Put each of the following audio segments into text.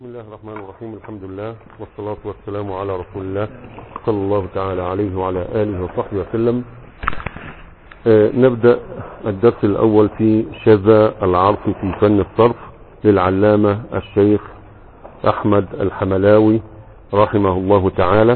بسم الله الرحمن الرحيم الحمد لله والصلاة والسلام على رسول الله صلى الله تعالى عليه وعلى آله وصحبه وسلم آه نبدأ الدرس الأول في شذا العرف في فن الصرف للعلامة الشيخ أحمد الحملاوي رحمه الله تعالى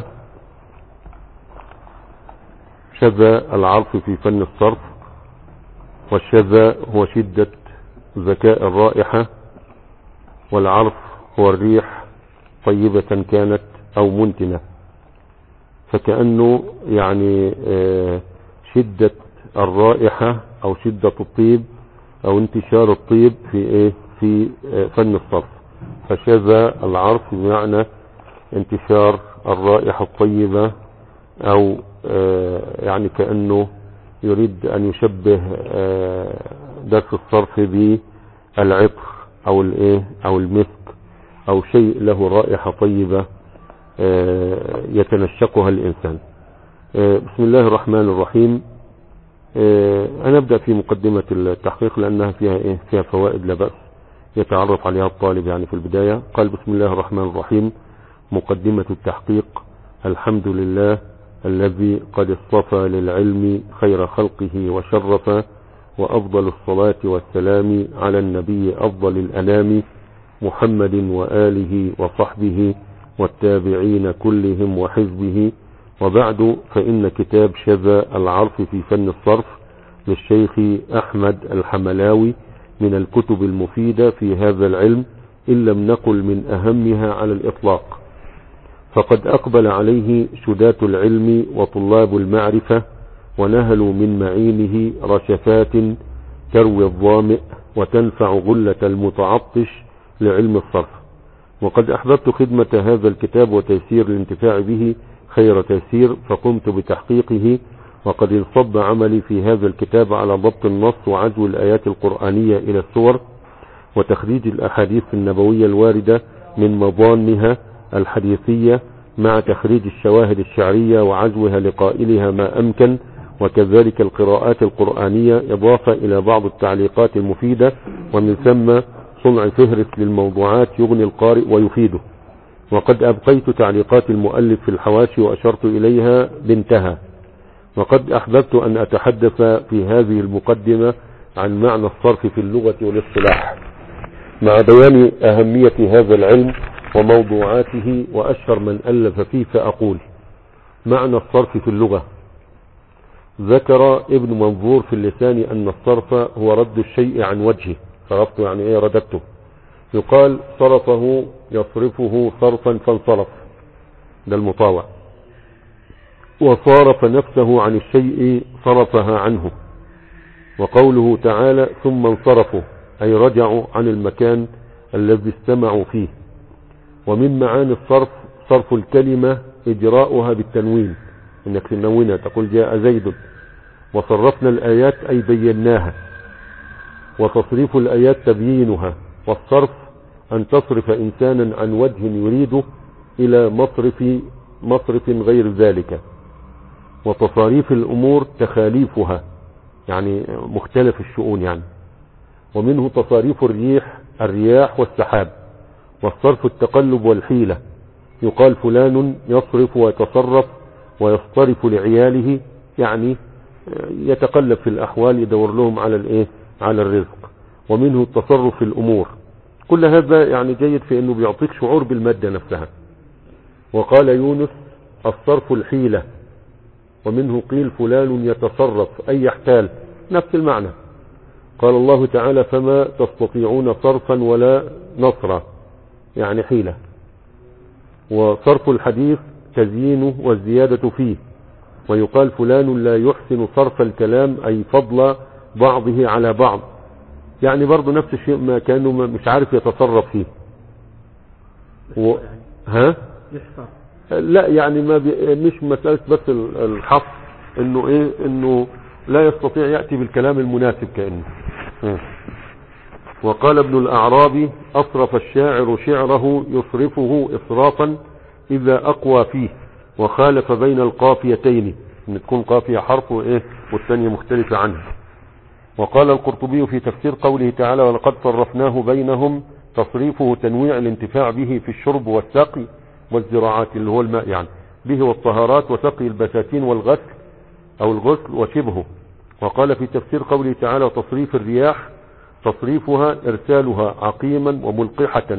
شذا العرف في فن الصرف والشذا هو شدة ذكاء الرائحة والعرف هو الريح طيبة كانت او منتنة فكأنه يعني شدة الرائحة او شدة الطيب او انتشار الطيب في ايه في فن الصرف فشذا العرف بمعنى انتشار الرائحة الطيبة او يعني كأنه يريد ان يشبه درس الصرف بالعطر او الايه او المسك او شيء له رائحة طيبة يتنشقها الانسان بسم الله الرحمن الرحيم انا ابدأ في مقدمة التحقيق لانها فيها ايه فيها فوائد لا بأس يتعرف عليها الطالب يعني في البداية قال بسم الله الرحمن الرحيم مقدمة التحقيق الحمد لله الذي قد اصطفى للعلم خير خلقه وشرف وافضل الصلاة والسلام على النبي افضل الانام محمد وآله وصحبه والتابعين كلهم وحزبه وبعد فإن كتاب شذا العرف في فن الصرف للشيخ أحمد الحملاوي من الكتب المفيدة في هذا العلم إن لم نقل من أهمها على الإطلاق فقد أقبل عليه شداة العلم وطلاب المعرفة ونهلوا من معينه رشفات تروي الظامئ وتنفع غلة المتعطش لعلم الصرف وقد أحببت خدمة هذا الكتاب وتيسير الانتفاع به خير تيسير فقمت بتحقيقه وقد انصب عملي في هذا الكتاب على ضبط النص وعزو الآيات القرآنية إلى السور وتخريج الأحاديث النبوية الواردة من مضانها الحديثية مع تخريج الشواهد الشعرية وعزوها لقائلها ما أمكن وكذلك القراءات القرآنية إضافة إلى بعض التعليقات المفيدة ومن ثم صنع فهرس للموضوعات يغني القارئ ويفيده وقد أبقيت تعليقات المؤلف في الحواشي وأشرت إليها بانتهى وقد أحببت أن أتحدث في هذه المقدمة عن معنى الصرف في اللغة والاصطلاح مع بيان أهمية هذا العلم وموضوعاته وأشهر من ألف فيه فأقول معنى الصرف في اللغة ذكر ابن منظور في اللسان أن الصرف هو رد الشيء عن وجهه صرفته يعني ايه رددته يقال صرفه يصرفه صرفا فانصرف ده المطاوع وصارف نفسه عن الشيء صرفها عنه وقوله تعالى ثم انصرفوا أي رجعوا عن المكان الذي استمعوا فيه ومن معاني الصرف صرف الكلمة إجراؤها بالتنوين إنك تنونها تقول جاء زيد وصرفنا الآيات أي بيناها وتصريف الآيات تبيينها والصرف أن تصرف إنسانا عن وجه يريده إلى مصرف مصرف غير ذلك وتصاريف الأمور تخاليفها يعني مختلف الشؤون يعني ومنه تصاريف الريح الرياح والسحاب والصرف التقلب والحيلة يقال فلان يصرف ويتصرف ويصطرف لعياله يعني يتقلب في الأحوال يدور لهم على الايه على الرزق ومنه التصرف في الأمور كل هذا يعني جيد في أنه بيعطيك شعور بالمادة نفسها وقال يونس الصرف الحيلة ومنه قيل فلان يتصرف أي يحتال نفس المعنى قال الله تعالى فما تستطيعون صرفا ولا نصرا يعني حيلة وصرف الحديث تزيينه والزيادة فيه ويقال فلان لا يحسن صرف الكلام أي فضل بعضه على بعض يعني برضه نفس الشيء ما كانه مش عارف يتصرف فيه و... ها يحصر لا يعني ما بي... مش مسألة بس الحص انه ايه انه لا يستطيع يأتي بالكلام المناسب كأنه ها. وقال ابن الاعرابي اصرف الشاعر شعره يصرفه اصرافا اذا اقوى فيه وخالف بين القافيتين ان تكون قافية حرف وايه والثانية مختلفة عنه وقال القرطبي في تفسير قوله تعالى ولقد صرفناه بينهم تصريفه تنويع الانتفاع به في الشرب والسقي والزراعات اللي هو الماء يعني به والطهارات وسقي البساتين والغسل او الغسل وشبهه وقال في تفسير قوله تعالى وتصريف الرياح تصريفها ارسالها عقيما وملقحة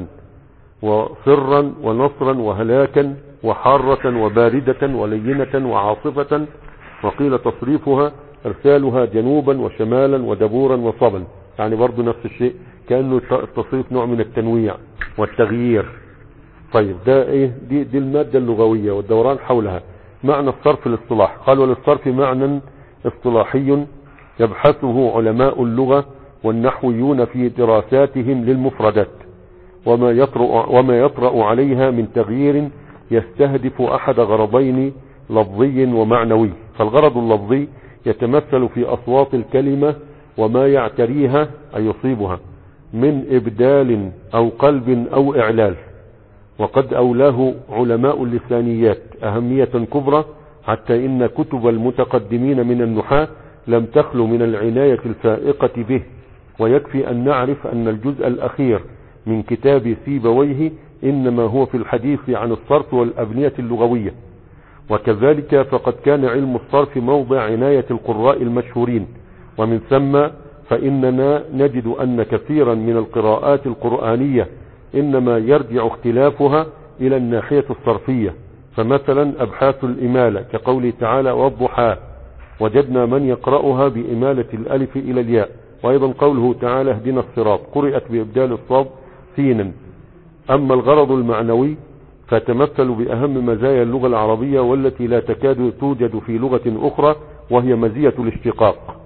وفرا ونصرا وهلاكا وحارة وباردة ولينة وعاصفة وقيل تصريفها ارسالها جنوبا وشمالا ودبورا وصبا يعني برضو نفس الشيء كأنه التصريف نوع من التنويع والتغيير طيب ده ايه دي, دي المادة اللغوية والدوران حولها معنى الصرف الاصطلاح قال وللصرف معنى اصطلاحي يبحثه علماء اللغة والنحويون في دراساتهم للمفردات وما يطرأ, وما يطرأ عليها من تغيير يستهدف أحد غرضين لفظي ومعنوي فالغرض اللفظي يتمثل في أصوات الكلمة وما يعتريها أي يصيبها من إبدال أو قلب أو إعلال وقد أولاه علماء اللسانيات أهمية كبرى حتى إن كتب المتقدمين من النحاة لم تخلو من العناية الفائقة به ويكفي أن نعرف أن الجزء الأخير من كتاب سيبويه إنما هو في الحديث عن الصرف والأبنية اللغوية وكذلك فقد كان علم الصرف موضع عناية القراء المشهورين ومن ثم فإننا نجد أن كثيرا من القراءات القرآنية إنما يرجع اختلافها إلى الناحية الصرفية فمثلا أبحاث الإمالة كقوله تعالى والضحى وجدنا من يقرأها بإمالة الألف إلى الياء وأيضا قوله تعالى اهدنا الصراط قرئت بإبدال الصاد سينا أما الغرض المعنوي فتمثل بأهم مزايا اللغة العربية والتي لا تكاد توجد في لغة أخرى وهي مزية الاشتقاق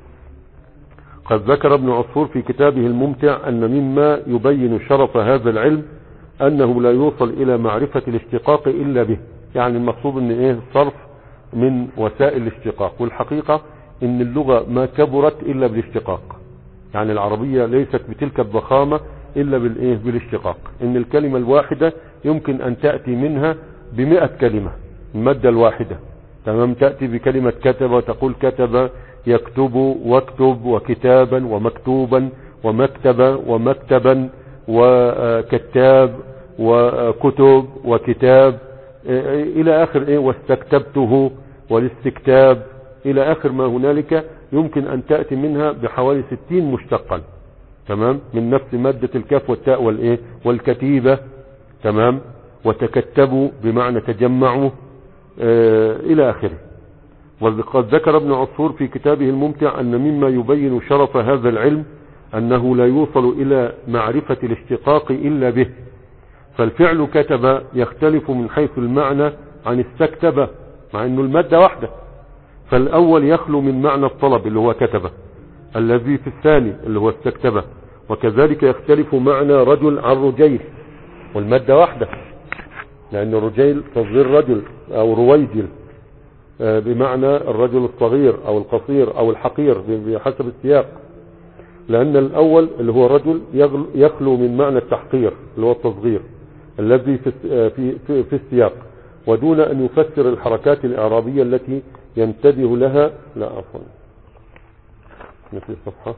قد ذكر ابن عصفور في كتابه الممتع أن مما يبين شرف هذا العلم أنه لا يوصل إلى معرفة الاشتقاق إلا به يعني المقصود أن إيه الصرف من وسائل الاشتقاق والحقيقة أن اللغة ما كبرت إلا بالاشتقاق يعني العربية ليست بتلك الضخامة إلا بالإيه بالاشتقاق إن الكلمة الواحدة يمكن أن تأتي منها بمئة كلمة المادة الواحدة تمام تأتي بكلمة كتب وتقول كتب يكتب واكتب وكتابا ومكتوبا ومكتبا ومكتبا وكتاب وكتب وكتاب الى اخر ايه واستكتبته والاستكتاب الى اخر ما هنالك يمكن ان تأتي منها بحوالي ستين مشتقا تمام من نفس مادة الكاف والتاء والايه والكتيبة تمام وتكتبوا بمعنى تجمعوا آه الى اخره وقد ذكر ابن عصفور في كتابه الممتع أن مما يبين شرف هذا العلم أنه لا يوصل إلى معرفة الاشتقاق إلا به فالفعل كتب يختلف من حيث المعنى عن استكتب مع أنه المادة واحدة فالأول يخلو من معنى الطلب اللي هو كتب الذي في الثاني اللي هو استكتب وكذلك يختلف معنى رجل عن رجيل والمادة واحدة لأن الرجيل تصغير رجل أو رويجل بمعنى الرجل الصغير او القصير او الحقير بحسب السياق لان الاول اللي هو رجل يخلو من معنى التحقير اللي هو التصغير الذي في, في, في, في السياق ودون ان يفسر الحركات الاعرابية التي ينتبه لها لا عفوا نفس الصفحة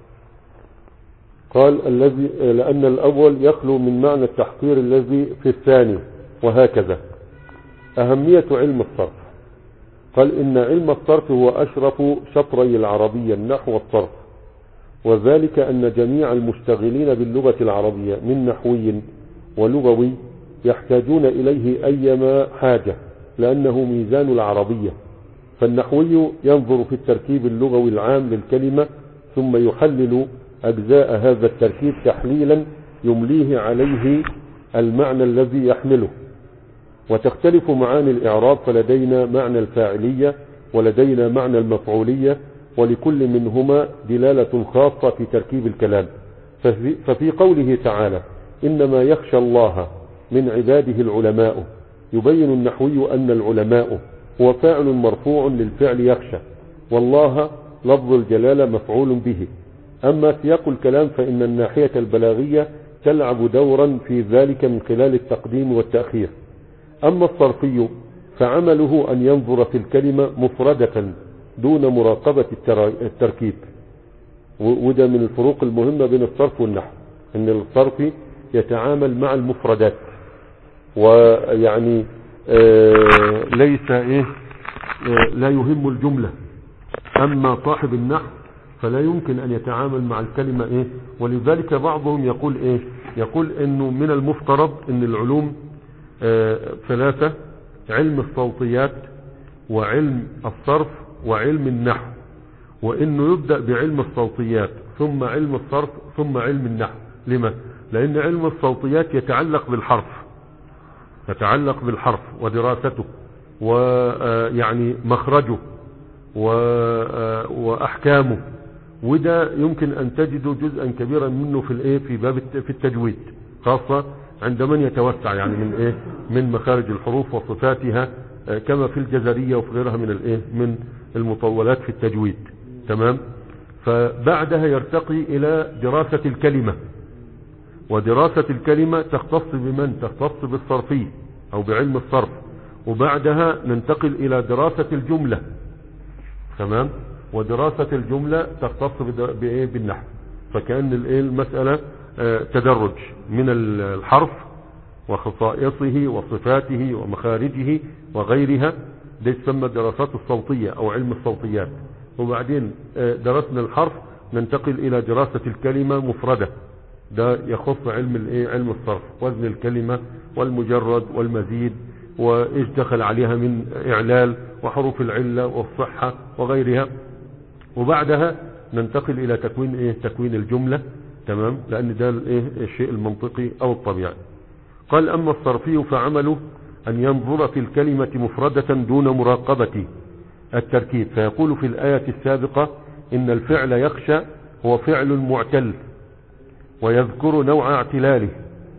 قال الذي لان الاول يخلو من معنى التحقير الذي في الثاني وهكذا اهمية علم الصرف قال إن علم الصرف هو أشرف شطري العربية النحو والصرف وذلك أن جميع المشتغلين باللغة العربية من نحوي ولغوي يحتاجون إليه أيما حاجة لأنه ميزان العربية فالنحوي ينظر في التركيب اللغوي العام للكلمة ثم يحلل أجزاء هذا التركيب تحليلا يمليه عليه المعنى الذي يحمله وتختلف معاني الإعراب فلدينا معنى الفاعلية ولدينا معنى المفعولية ولكل منهما دلالة خاصة في تركيب الكلام ففي, ففي قوله تعالى إنما يخشى الله من عباده العلماء يبين النحوي أن العلماء هو فاعل مرفوع للفعل يخشى والله لفظ الجلالة مفعول به أما سياق الكلام فإن الناحية البلاغية تلعب دورا في ذلك من خلال التقديم والتأخير أما الصرفي فعمله أن ينظر في الكلمة مفردة دون مراقبة التركيب وده من الفروق المهمة بين الصرف والنحو ان الصرف يتعامل مع المفردات ويعني آه ليس ايه آه لا يهم الجملة اما صاحب النحو فلا يمكن ان يتعامل مع الكلمة ايه ولذلك بعضهم يقول ايه يقول انه من المفترض ان العلوم آه ثلاثة علم الصوتيات وعلم الصرف وعلم النحو وانه يبدأ بعلم الصوتيات ثم علم الصرف ثم علم النحو لما لان علم الصوتيات يتعلق بالحرف يتعلق بالحرف ودراسته ويعني مخرجه واحكامه وده يمكن ان تجدوا جزءا كبيرا منه في الايه في باب في التجويد خاصة عند من يتوسع يعني من ايه من مخارج الحروف وصفاتها كما في الجزرية وفي غيرها من الايه من المطولات في التجويد تمام فبعدها يرتقي الى دراسة الكلمة ودراسة الكلمة تختص بمن تختص بالصرفي او بعلم الصرف وبعدها ننتقل الى دراسة الجملة تمام ودراسة الجملة تختص بايه بالنحو فكأن الايه المسألة اه تدرج من الحرف وخصائصه وصفاته ومخارجه وغيرها ده يسمى الدراسات الصوتية او علم الصوتيات وبعدين اه درسنا الحرف ننتقل الى دراسة الكلمة مفردة ده يخص علم الايه علم الصرف وزن الكلمة والمجرد والمزيد وايش دخل عليها من اعلال وحروف العلة والصحة وغيرها وبعدها ننتقل الى تكوين ايه تكوين الجملة تمام لان ده الايه الشيء المنطقي او الطبيعي قال اما الصرفي فعمله ان ينظر في الكلمة مفردة دون مراقبة التركيب فيقول في الآية السابقة ان الفعل يخشى هو فعل معتل ويذكر نوع اعتلاله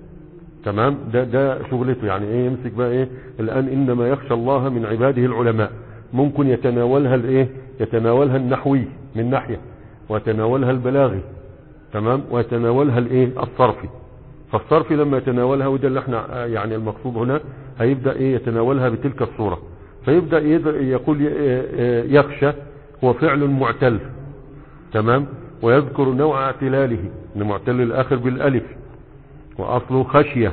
تمام ده ده شغلته يعني ايه يمسك بقى ايه الان انما يخشى الله من عباده العلماء ممكن يتناولها الايه يتناولها النحوي من ناحية ويتناولها البلاغي تمام ويتناولها الايه الصرفي فالصرفي لما يتناولها وده اللي احنا يعني المقصود هنا هيبدأ ايه يتناولها بتلك الصورة فيبدأ يقول يخشى هو فعل معتل تمام ويذكر نوع اعتلاله ان معتل الاخر بالالف واصله خشية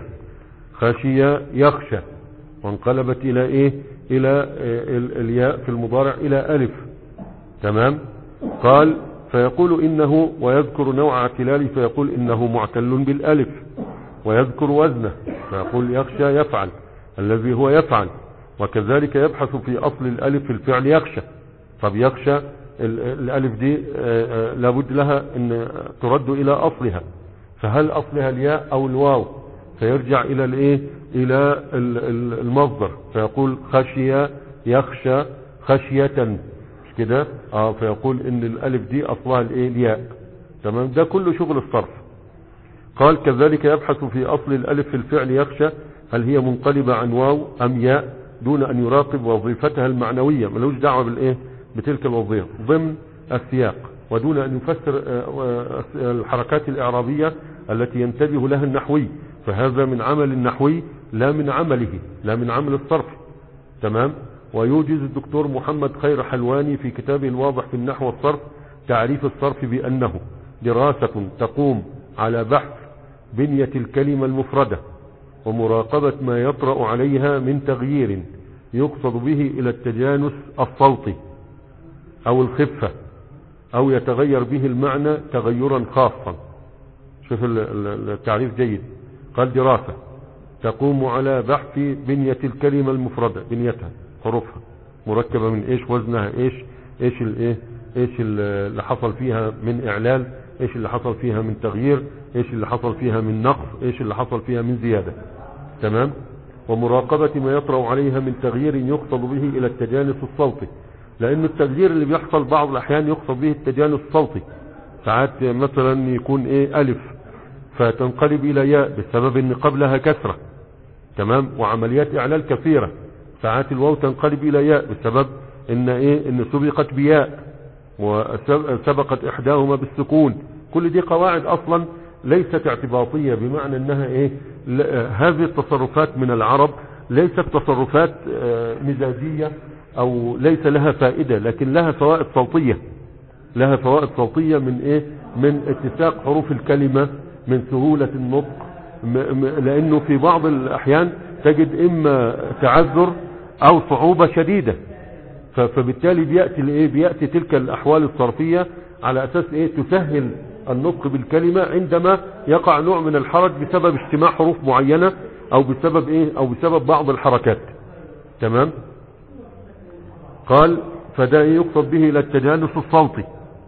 خشية يخشى وانقلبت الى ايه الى الياء في المضارع الى الف تمام قال فيقول انه ويذكر نوع اعتلاله فيقول انه معتل بالالف ويذكر وزنه فيقول يخشى يفعل الذي هو يفعل وكذلك يبحث في اصل الالف في الفعل يخشى طب يخشى الالف دي لابد لها ان ترد الى اصلها فهل اصلها الياء او الواو فيرجع الى الايه الى المصدر فيقول خشية يخشى خشية مش كده اه فيقول ان الالف دي اصلها الايه الياء تمام ده كله شغل الصرف قال كذلك يبحث في اصل الالف في الفعل يخشى هل هي منقلبة عن واو ام ياء دون ان يراقب وظيفتها المعنوية ملوش دعوة بالايه بتلك الوظيفة ضمن السياق ودون ان يفسر الحركات الاعرابية التي ينتبه لها النحوي فهذا من عمل النحوي لا من عمله لا من عمل الصرف تمام ويوجز الدكتور محمد خير حلواني في كتابه الواضح في النحو والصرف تعريف الصرف بأنه دراسة تقوم على بحث بنية الكلمة المفردة ومراقبة ما يطرأ عليها من تغيير يقصد به إلى التجانس الصوتي أو الخفة أو يتغير به المعنى تغيرا خاصا شوف التعريف جيد قال دراسة تقوم على بحث بنية الكلمة المفردة بنيتها حروفها مركبة من ايش وزنها ايش ايش الايه ايش اللي حصل فيها من اعلال ايش اللي حصل فيها من تغيير ايش اللي حصل فيها من نقص ايش اللي حصل فيها من زيادة تمام ومراقبة ما يطرأ عليها من تغيير يقصد به الى التجانس الصوتي لان التغيير اللي بيحصل بعض الاحيان يقصد به التجانس الصوتي ساعات مثلا يكون ايه الف فتنقلب الى ياء بسبب ان قبلها كسرة تمام وعمليات اعلال كثيرة ساعات الواو تنقلب الى ياء بسبب ان ايه ان سبقت بياء وسبقت احداهما بالسكون كل دي قواعد اصلا ليست اعتباطية بمعنى انها ايه هذه التصرفات من العرب ليست تصرفات مزاجية او ليس لها فائدة لكن لها فوائد صوتية لها فوائد صوتية من ايه من اتساق حروف الكلمة من سهولة النطق م- م- لانه في بعض الاحيان تجد اما تعذر او صعوبة شديدة ف- فبالتالي بيأتي الايه بيأتي تلك الاحوال الصرفية على اساس ايه تسهل النطق بالكلمة عندما يقع نوع من الحرج بسبب اجتماع حروف معينة او بسبب ايه او بسبب بعض الحركات تمام قال فده يقصد به الى التجانس الصوتي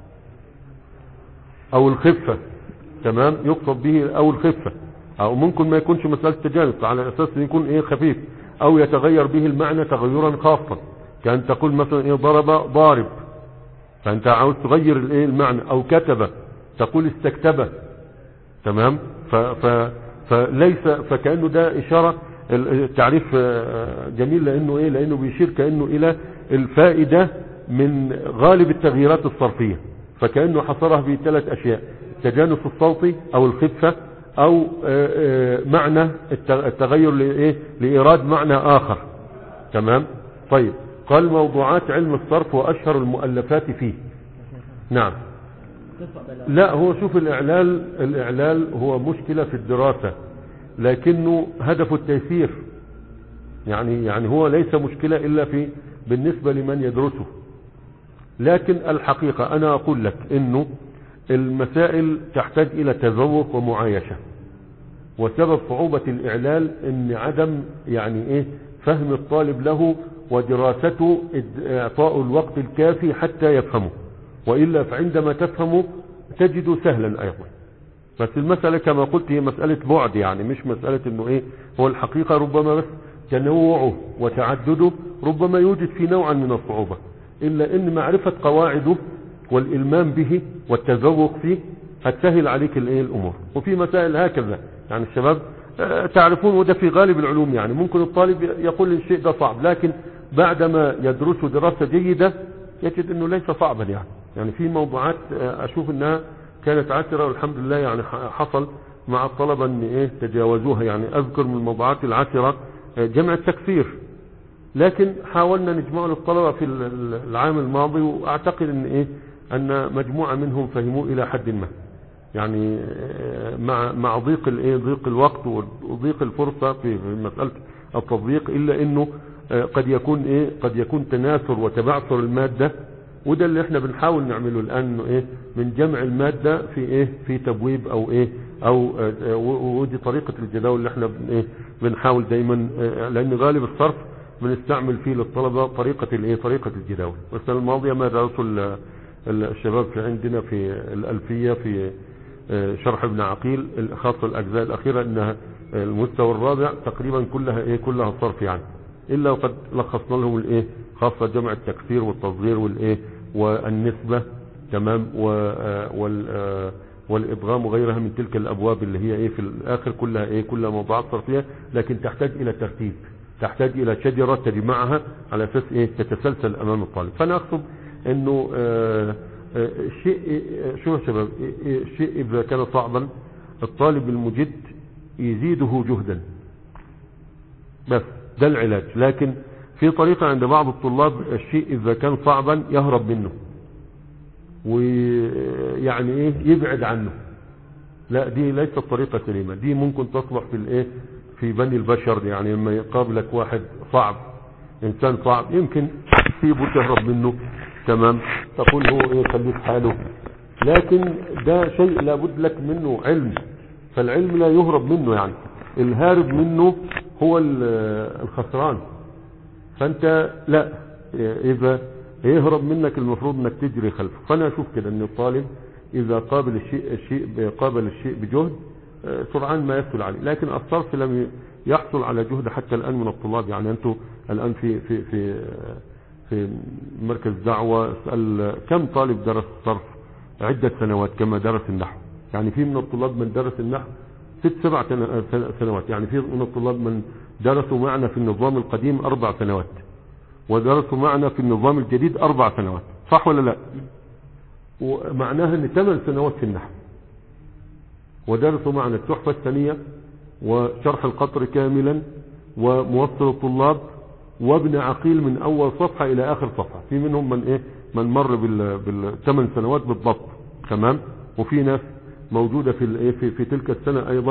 او الخفة تمام يقصد به او الخفة او ممكن ما يكونش مسألة تجانس على اساس إنه يكون ايه خفيف او يتغير به المعنى تغيرا خاصا كان تقول مثلا ايه ضرب ضارب فانت عاوز تغير الايه المعنى او كتب تقول استكتب تمام ف ف فليس فكأنه ده اشارة التعريف آه، جميل لانه ايه لانه بيشير كأنه الى الفائدة من غالب التغييرات الصرفية فكأنه حصرها في ثلاث اشياء التجانس الصوتي او الخفة او آه، آه، معنى الت- التغير لايه لايراد معنى اخر تمام طيب قال موضوعات علم الصرف واشهر المؤلفات فيه نعم لا هو شوف الاعلال الاعلال هو مشكلة في الدراسة لكنه هدف التيسير يعني يعني هو ليس مشكلة الا في بالنسبة لمن يدرسه لكن الحقيقة انا اقول لك انه المسائل تحتاج الى تذوق ومعايشة وسبب صعوبة الاعلال ان عدم يعني ايه فهم الطالب له ودراسته إد- اعطاء الوقت الكافي حتى يفهمه وإلا فعندما تفهمه تجده سهلا ايضا بس المسألة كما قلت هي مسألة بعد يعني مش مسألة انه ايه هو الحقيقة ربما بس تنوعه وتعدده ربما يوجد في نوعا من الصعوبة الا ان معرفة قواعده والالمام به والتذوق فيه هتسهل عليك الايه الامور وفي مسائل هكذا يعني الشباب آه، تعرفون وده في غالب العلوم يعني ممكن الطالب يقول الشيء ده صعب لكن بعدما يدرسه دراسة جيدة يجد انه ليس صعبا يعني يعني في موضوعات آه، اشوف انها كانت عسرة والحمد لله يعني ح- حصل مع الطلبة ان ايه تجاوزوها يعني اذكر من الموضوعات العسرة آه، جمع التكسير لكن حاولنا نجمع للطلبة في ال- ال- العام الماضي واعتقد ان ايه ان مجموعة منهم فهموه الى حد ما يعني آه، مع مع ضيق الايه ضيق الوقت وضيق الفرصة في في مسألة التطبيق الا انه آه، قد يكون ايه قد يكون تناثر وتبعثر المادة وده اللي احنا بنحاول نعمله الان انه ايه من جمع المادة في ايه في تبويب او ايه او آه، آه، و- ودي طريقة الجداول اللي احنا بن- ايه بنحاول دايما آه، لان غالب الصرف بنستعمل فيه للطلبة طريقة الايه طريقة الجداول السنة الماضية ما درسوا ال- ال- الشباب في عندنا في الألفية في آه، شرح ابن عقيل خاصة الأجزاء الأخيرة إنها آه، المستوى الرابع تقريبا كلها إيه كلها صرف يعني إلا وقد لخصنا لهم الإيه خاصة جمع التكسير والتصغير والإيه والنسبة تمام و آه، وال آه، والإدغام وغيرها من تلك الأبواب اللي هي إيه في الآخر كلها إيه كلها موضوعات صرفية لكن تحتاج إلى ترتيب تحتاج إلى شجرة تجمعها على أساس إيه تتسلسل أمام الطالب فأنا أقصد إنه آه، آه، الشيء آه، شو يا شباب آه، آه، الشيء إذا كان صعبا الطالب المجد يزيده جهدا بس ده العلاج لكن في طريقة عند بعض الطلاب الشيء إذا كان صعبا يهرب منه ويعني ايه يبعد عنه لا دي ليست طريقة سليمة دي ممكن تصلح في الايه في بني البشر يعني لما يقابلك واحد صعب انسان صعب يمكن تسيبه تهرب منه تمام تقول هو ايه خليه في حاله لكن ده شيء لابد لك منه علم فالعلم لا يهرب منه يعني الهارب منه هو ال- الخسران فانت لا اذا يهرب منك المفروض انك تجري خلفه فانا اشوف كده ان الطالب اذا قابل الشيء الشيء قابل الشيء بجهد آه، سرعان ما يسهل عليه لكن الصرف لم يحصل على جهد حتى الان من الطلاب يعني انتم الان في في في آه، في مركز دعوة اسأل كم طالب درس صرف عدة سنوات كما درس النحو يعني في من الطلاب من درس النحو ست سبع سن- سن- سنوات يعني في من الطلاب من درسوا معنا في النظام القديم أربع سنوات ودرسوا معنا في النظام الجديد أربع سنوات صح ولا لا ومعناها ان ثمان سنوات في النحو ودرسوا معنا التحفة الثانية وشرح القطر كاملا وموصل الطلاب وابن عقيل من اول صفحة الى اخر صفحة في منهم من ايه من مر بال بالثمان سنوات بالضبط تمام وفي ناس موجودة في الايه في, في تلك السنة ايضا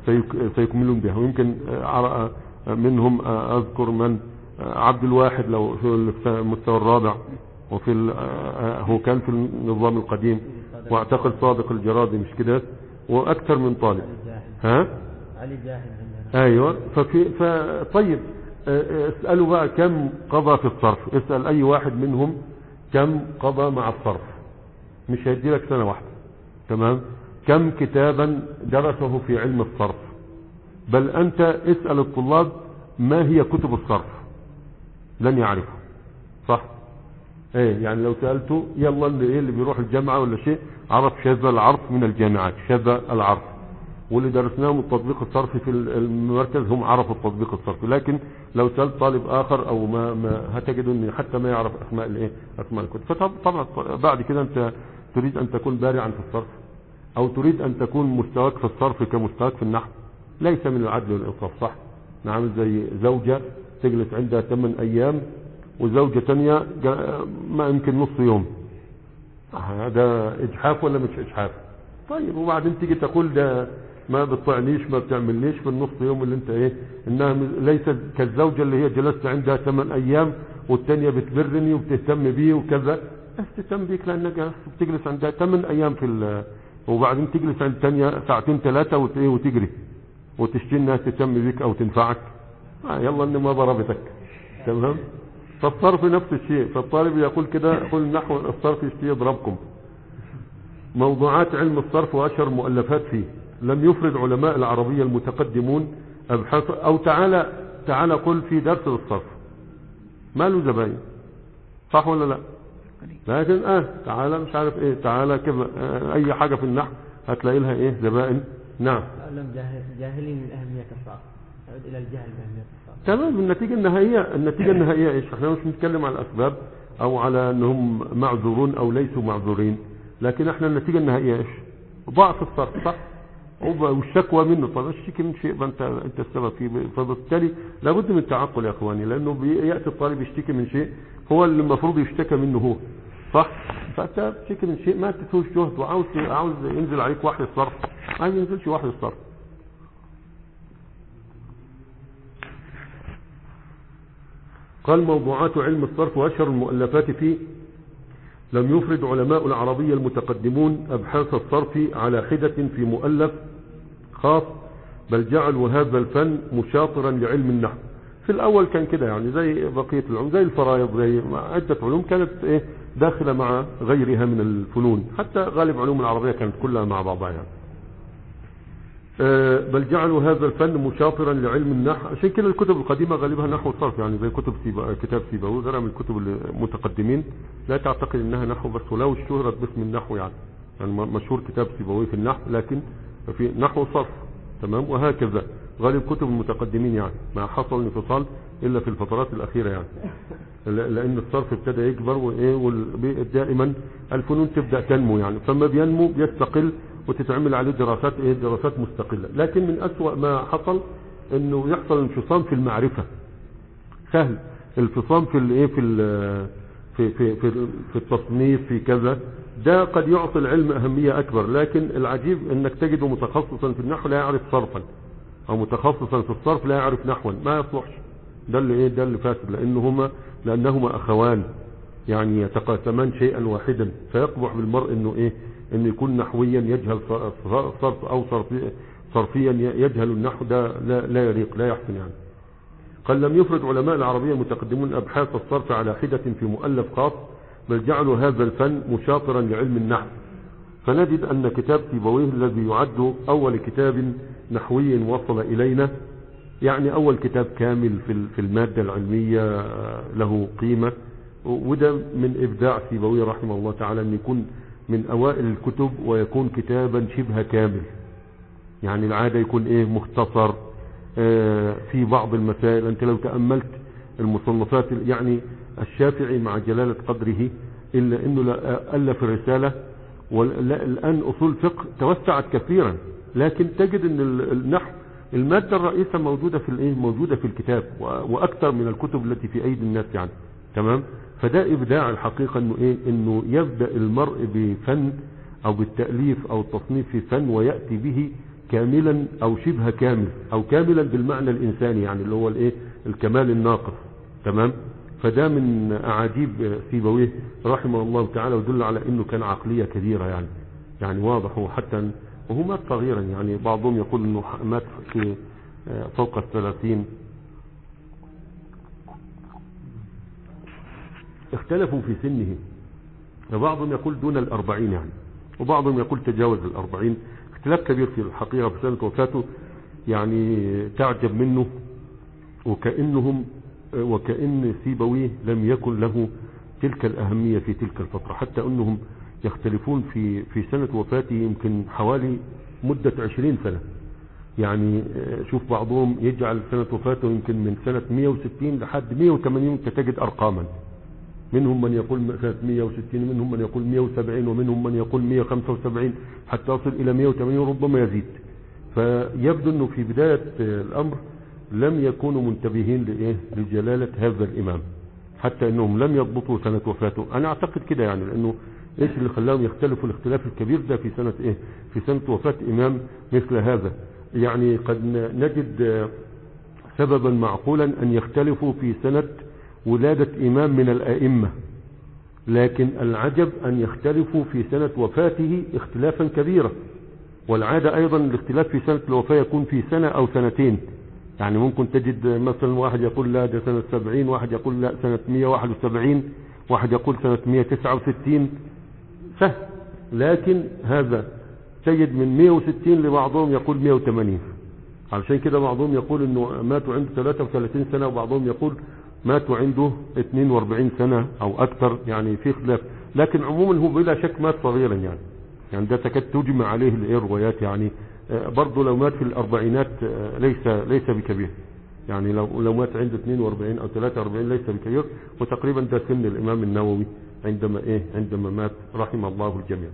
سيك- سيكملون بها ويمكن آه، عر- آه، منهم آه، أذكر من آه، عبد الواحد لو في المستوى الرابع وفي ال- آه، آه، هو كان في النظام القديم واعتقد صادق الجرادي مش كده واكثر من طالب علي جاهل ها علي جاهل عندنا ايوه ففي فطيب آه، اسالوا بقى كم قضى في الصرف اسال اي واحد منهم كم قضى مع الصرف مش هيدي لك سنه واحده تمام كم كتابا درسه في علم الصرف بل انت اسال الطلاب ما هي كتب الصرف لن يعرفوا صح ايه يعني لو سالته يلا اللي ايه اللي بيروح الجامعه ولا شيء عرف شذا العرف من الجامعات شذا العرف واللي درسناهم التطبيق الصرفي في المركز هم عرفوا التطبيق الصرفي لكن لو سألت طالب آخر أو ما, ما هتجد أن حتى ما يعرف أسماء الإيه أسماء الكتب فطبعا بعد كده أنت تريد أن تكون بارعا في الصرف أو تريد أن تكون مستواك في الصرف كمستواك في النحو ليس من العدل والإنصاف صح نعم زي زوجة تجلس عندها ثمان أيام وزوجة تانية جا- ما يمكن نص يوم هذا إجحاف ولا مش إجحاف طيب وبعدين تيجي تقول ده ما بتطعنيش ما بتعملنيش في النص يوم اللي انت ايه انها م- ليست كالزوجة اللي هي جلست عندها ثمان ايام والتانية بتبرني وبتهتم بي وكذا بس تهتم بيك لانك بتجلس عندها ثمان ايام في ال- وبعدين تجلس عند التانية ساعتين ثلاثة وت- إيه وتجري وتشتي انها تهتم بيك او تنفعك آه يلا ان ما ضربتك تمام فالصرف نفس الشيء فالطالب يقول كده يقول نحو الصرف يشتي يضربكم موضوعات علم الصرف وأشهر مؤلفات فيه لم يفرد علماء العربية المتقدمون أبحاث أو تعالى تعالى قل في درس الصرف ما له زباين صح ولا لا لكن اه تعالى مش عارف ايه تعالى كذا آه اي حاجة في النحو هتلاقي لها ايه زبائن نعم تعلم جاهل جاهلين من أهمية الصرف نعود إلى الجهل بأهمية الصرف تمام النتيجة النهائية النتيجة النهائية ايش احنا مش بنتكلم على الاسباب او على انهم معذورون او ليسوا معذورين لكن احنا النتيجة النهائية ايش ضعف الصرف صح وب- والشكوى منه طب اشتكي من شيء ما انت انت السبب فيه فبالتالي لابد من التعقل يا اخواني لانه بياتي الطالب يشتكي من شيء هو اللي المفروض يشتكى منه هو صح فانت بتشتكي من شيء ما تدفوش جهد وعاوز عاوز ينزل عليك واحد الصرف ما ينزلش واحد الصرف قال موضوعات علم الصرف وأشهر المؤلفات فيه لم يفرد علماء العربية المتقدمون أبحاث الصرف على حدة في مؤلف خاص بل جعلوا هذا الفن مشاطرا لعلم النحو في الأول كان كده يعني زي بقية العلوم زي الفرائض زي عدة علوم كانت إيه داخلة مع غيرها من الفنون حتى غالب علوم العربية كانت كلها مع بعضها يعني. آه، بل جعلوا هذا الفن مشاطرا لعلم النحو عشان كده الكتب القديمة غالبها نحو صرف يعني زي كتب سيبا كتاب سيبوي غيرها من الكتب المتقدمين لا تعتقد انها نحو بس ولو اشتهرت باسم النحو يعني يعني م- مشهور كتاب سيبوي في النحو لكن في نحو صرف تمام وهكذا غالب كتب المتقدمين يعني ما حصل انفصال الا في الفترات الاخيره يعني ل- لان الصرف ابتدى يكبر وايه وال- دائما الفنون تبدا تنمو يعني فما بينمو بيستقل وتتعمل عليه دراسات ايه دراسات مستقله لكن من اسوا ما حصل انه يحصل انفصام في المعرفه سهل الفصام في الايه في ال- في في في, في التصنيف في كذا ده قد يعطي العلم اهميه اكبر لكن العجيب انك تجده متخصصا في النحو لا يعرف صرفا او متخصصا في الصرف لا يعرف نحوا ما يصلحش ده اللي ايه ده اللي فاسد لانهما لانهما اخوان يعني يتقاسمان شيئا واحدا فيقبح بالمرء انه ايه انه يكون نحويا يجهل ص- صرف او صرفي- صرفيا يجهل النحو ده لا, لا يليق لا يحسن يعني قال لم يفرد علماء العربية المتقدمون أبحاث الصرف على حدة في مؤلف خاص بل جعلوا هذا الفن مشاطرا لعلم النحو فنجد أن كتاب سيبويه الذي يعد أول كتاب نحوي وصل إلينا يعني أول كتاب كامل في ال- في المادة العلمية آه، له قيمة وده من إبداع سيبويه رحمه الله تعالى أن يكون من أوائل الكتب ويكون كتابا شبه كامل يعني العادة يكون ايه مختصر آه، في بعض المسائل انت لو تأملت المصنفات يعني الشافعي مع جلالة قدره إلا أنه لا- ألف الرسالة والآن أصول فقه توسعت كثيرا لكن تجد أن ال- النحو المادة الرئيسة موجودة في الايه موجودة في الكتاب و- وأكثر من الكتب التي في أيدي الناس يعني تمام فده إبداع الحقيقة أنه إيه أنه يبدأ المرء بفن أو بالتأليف أو التصنيف في فن ويأتي به كاملا او شبه كامل او كاملا بالمعنى الانساني يعني اللي هو الايه الكمال الناقص تمام فده من اعاجيب سيبويه رحمه الله تعالى ويدل على انه كان عقلية كبيرة يعني يعني واضح وحتى وهو مات صغيرا يعني بعضهم يقول انه مات في فوق الثلاثين اختلفوا في سنه وبعضهم يقول دون الأربعين يعني وبعضهم يقول تجاوز الأربعين اختلاف كبير في الحقيقة في سنة وفاته يعني تعجب منه وكأنهم وكأن سيبويه لم يكن له تلك الأهمية في تلك الفترة حتى أنهم يختلفون في في سنة وفاته يمكن حوالي مدة عشرين سنة يعني شوف بعضهم يجعل سنة وفاته يمكن من سنة 160 لحد 180 تجد أرقاما منهم من يقول سنة 160 ومنهم من يقول 170 ومنهم من يقول 175 حتى يصل إلى 180 ربما يزيد فيبدو أنه في بداية الأمر لم يكونوا منتبهين لإيه لجلالة هذا الإمام حتى أنهم لم يضبطوا سنة وفاته أنا أعتقد كده يعني لأنه إيش اللي خلاهم يختلفوا الاختلاف الكبير ده في سنة إيه في سنة وفاة إمام مثل هذا يعني قد نجد سببا معقولا أن يختلفوا في سنة ولادة إمام من الأئمة لكن العجب أن يختلفوا في سنة وفاته اختلافا كبيرا والعادة أيضا الاختلاف في سنة الوفاة يكون في سنة أو سنتين يعني ممكن تجد مثلا واحد يقول لا ده سنة 70 واحد يقول لا سنة 171 واحد يقول سنة 169 سهل لكن هذا تجد من 160 لبعضهم يقول 180 علشان كده بعضهم يقول انه ماتوا عنده 33 سنة وبعضهم يقول ماتوا عنده 42 سنة او اكثر يعني في خلاف لكن عموما هو بلا شك مات صغيرا يعني يعني ده تكاد تجمع عليه الروايات يعني برضه لو مات في الاربعينات ليس ليس بكبير يعني لو لو مات عنده 42 او 43 ليس بكبير وتقريبا ده سن الامام النووي عندما ايه عندما مات رحم الله الجميع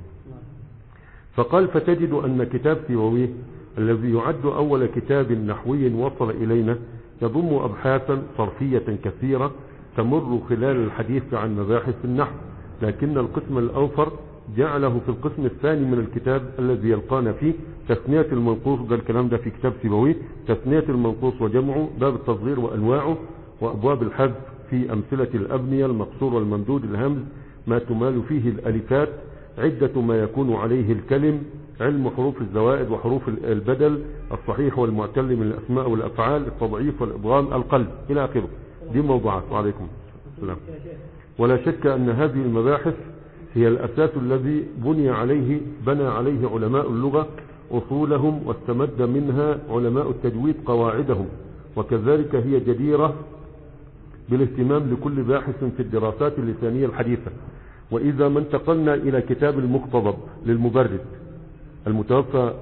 فقال فتجد ان كتاب سيوويه الذي يعد اول كتاب نحوي وصل الينا يضم ابحاثا صرفية كثيرة تمر خلال الحديث عن مباحث النحو لكن القسم الاوفر جعله في القسم الثاني من الكتاب الذي يلقانا فيه تثنية المنقوص ده الكلام ده في كتاب سيبويه تثنية المنقوص وجمعه باب التصغير وأنواعه وأبواب الحذف في أمثلة الأبنية المقصور والممدود الهمز ما تمال فيه الألفات عدة ما يكون عليه الكلم علم حروف الزوائد وحروف البدل الصحيح والمعتل من الأسماء والأفعال التضعيف والإضغام القلب إلى آخره دي موضوعات وعليكم السلام ولا شك أن هذه المباحث هي الأساس الذي بني عليه بنى عليه علماء اللغة أصولهم واستمد منها علماء التجويد قواعدهم وكذلك هي جديرة بالاهتمام لكل باحث في الدراسات اللسانية الحديثة وإذا ما انتقلنا إلى كتاب المقتضب للمبرد المتوفى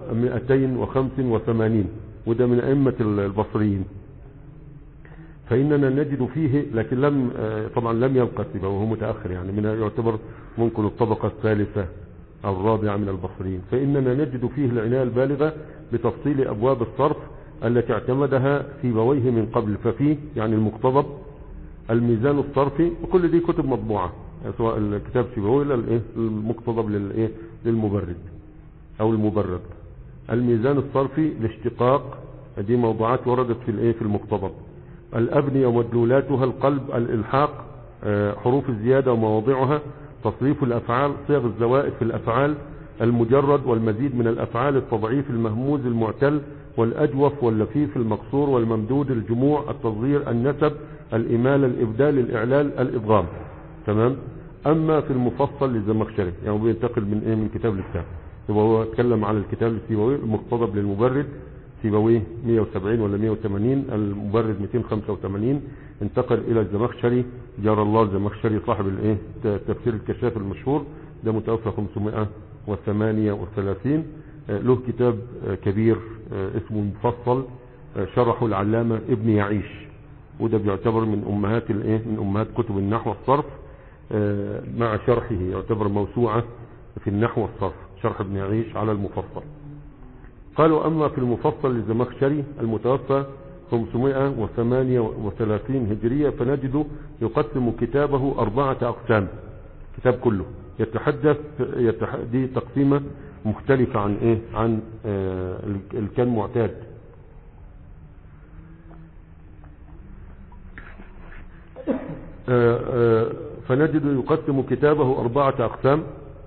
285 وده من أئمة البصريين فإننا نجد فيه لكن لم طبعا لم يبقى سبا وهو متأخر يعني من يعتبر ممكن الطبقة الثالثة أو الرابعة من البصريين فإننا نجد فيه العناية البالغة بتفصيل أبواب الصرف التي اعتمدها سيبويه من قبل ففيه يعني المقتضب الميزان الصرفي وكل دي كتب مطبوعة سواء الكتاب سيبويه ولا المقتضب للإيه للمبرد أو المبرد الميزان الصرفي الاشتقاق دي موضوعات وردت في الايه في المقتضب الأبنية ومدلولاتها القلب الإلحاق حروف الزيادة ومواضعها تصريف الأفعال صيغ الزوائد في الأفعال المجرد والمزيد من الأفعال التضعيف المهموز المعتل والأجوف واللفيف المقصور والممدود الجموع التصغير النسب الإمالة الإبدال الإعلال الإضغام تمام أما في المفصل للزمخشري يعني بينتقل من إيه من كتاب لكتاب يبقى هو اتكلم على الكتاب السيبوي المقتضب للمبرد سيبويه 170 ولا 180 المبرد 285 انتقل الى الزمخشري جار الله الزمخشري صاحب الايه تفسير الكشاف المشهور ده متوفى 538 له كتاب كبير اسمه مفصل شرحه العلامة ابن يعيش وده بيعتبر من امهات الايه من امهات كتب النحو والصرف مع شرحه يعتبر موسوعة في النحو والصرف شرح ابن يعيش على المفصل قالوا أما في المفصل للزمخشري المتوفى 538 هجرية فنجد يقسم كتابه أربعة أقسام كتاب كله يتحدث يتح... دي تقسيمة مختلفة عن ايه عن آه اللي كان معتاد آه آه فنجد يقسم كتابه أربعة أقسام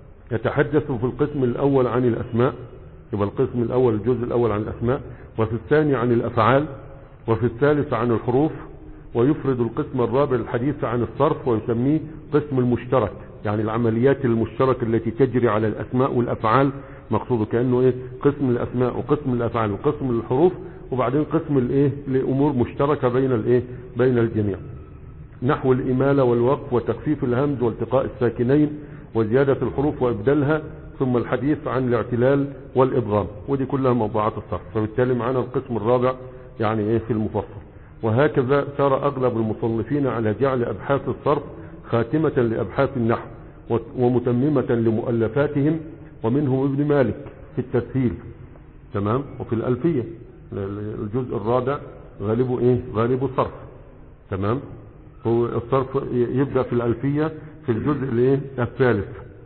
يتحدث في القسم الأول عن الأسماء يبقى القسم الأول الجزء الأول عن الأسماء وفي الثاني عن الأفعال وفي الثالث عن الحروف ويفرد القسم الرابع الحديث عن الصرف ويسميه قسم المشترك يعني العمليات المشتركة التي تجري على الأسماء والأفعال مقصوده كأنه إيه قسم الأسماء وقسم الأفعال وقسم الحروف وبعدين قسم الإيه لأمور مشتركة بين الإيه بين الجميع نحو الإمالة والوقف وتخفيف الهمز والتقاء الساكنين وزيادة الحروف وإبدالها ثم الحديث عن الاعتلال والإضغام ودي كلها موضوعات الصرف فبالتالي معنا القسم الرابع يعني إيه في المفصل وهكذا سار أغلب المصنفين على جعل أبحاث الصرف خاتمة لأبحاث النحو ومتممة لمؤلفاتهم ومنهم ابن مالك في التسهيل تمام وفي الألفية الجزء الرابع غالبه إيه غالبه صرف تمام هو الصرف يبدأ في الألفية في الجزء الايه الثالث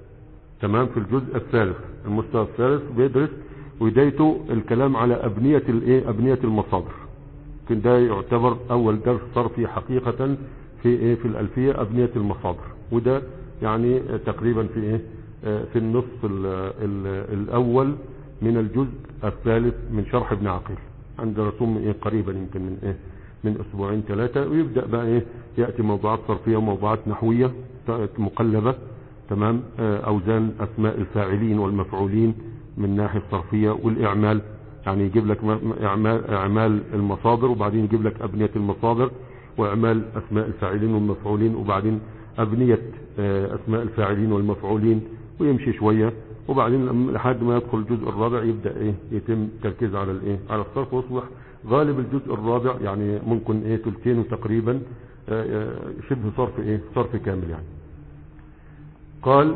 تمام في الجزء الثالث المستوى الثالث بيدرس بدايته الكلام على أبنية الايه أبنية المصادر يمكن ده يعتبر أول درس صرفي حقيقة في ايه في الألفية أبنية المصادر وده يعني تقريبا في ايه في النصف ال ال الأول من الجزء الثالث من شرح ابن عقيل عند رسوم ايه قريبا يمكن من ايه من اسبوعين ثلاثة ويبدأ بقى ايه يأتي موضوعات صرفية وموضوعات نحوية مقلبة تمام اوزان اسماء الفاعلين والمفعولين من ناحية الصرفية والاعمال يعني يجيب لك اعمال, اعمال المصادر وبعدين يجيب لك ابنية المصادر واعمال اسماء الفاعلين والمفعولين وبعدين ابنية اسماء الفاعلين والمفعولين ويمشي شوية وبعدين لحد ما يدخل الجزء الرابع يبدأ ايه يتم تركيز على الايه على الصرف واصبح غالب الجزء الرابع يعني ممكن ايه تلتينه تقريبا شبه صرف ايه صرف كامل يعني قال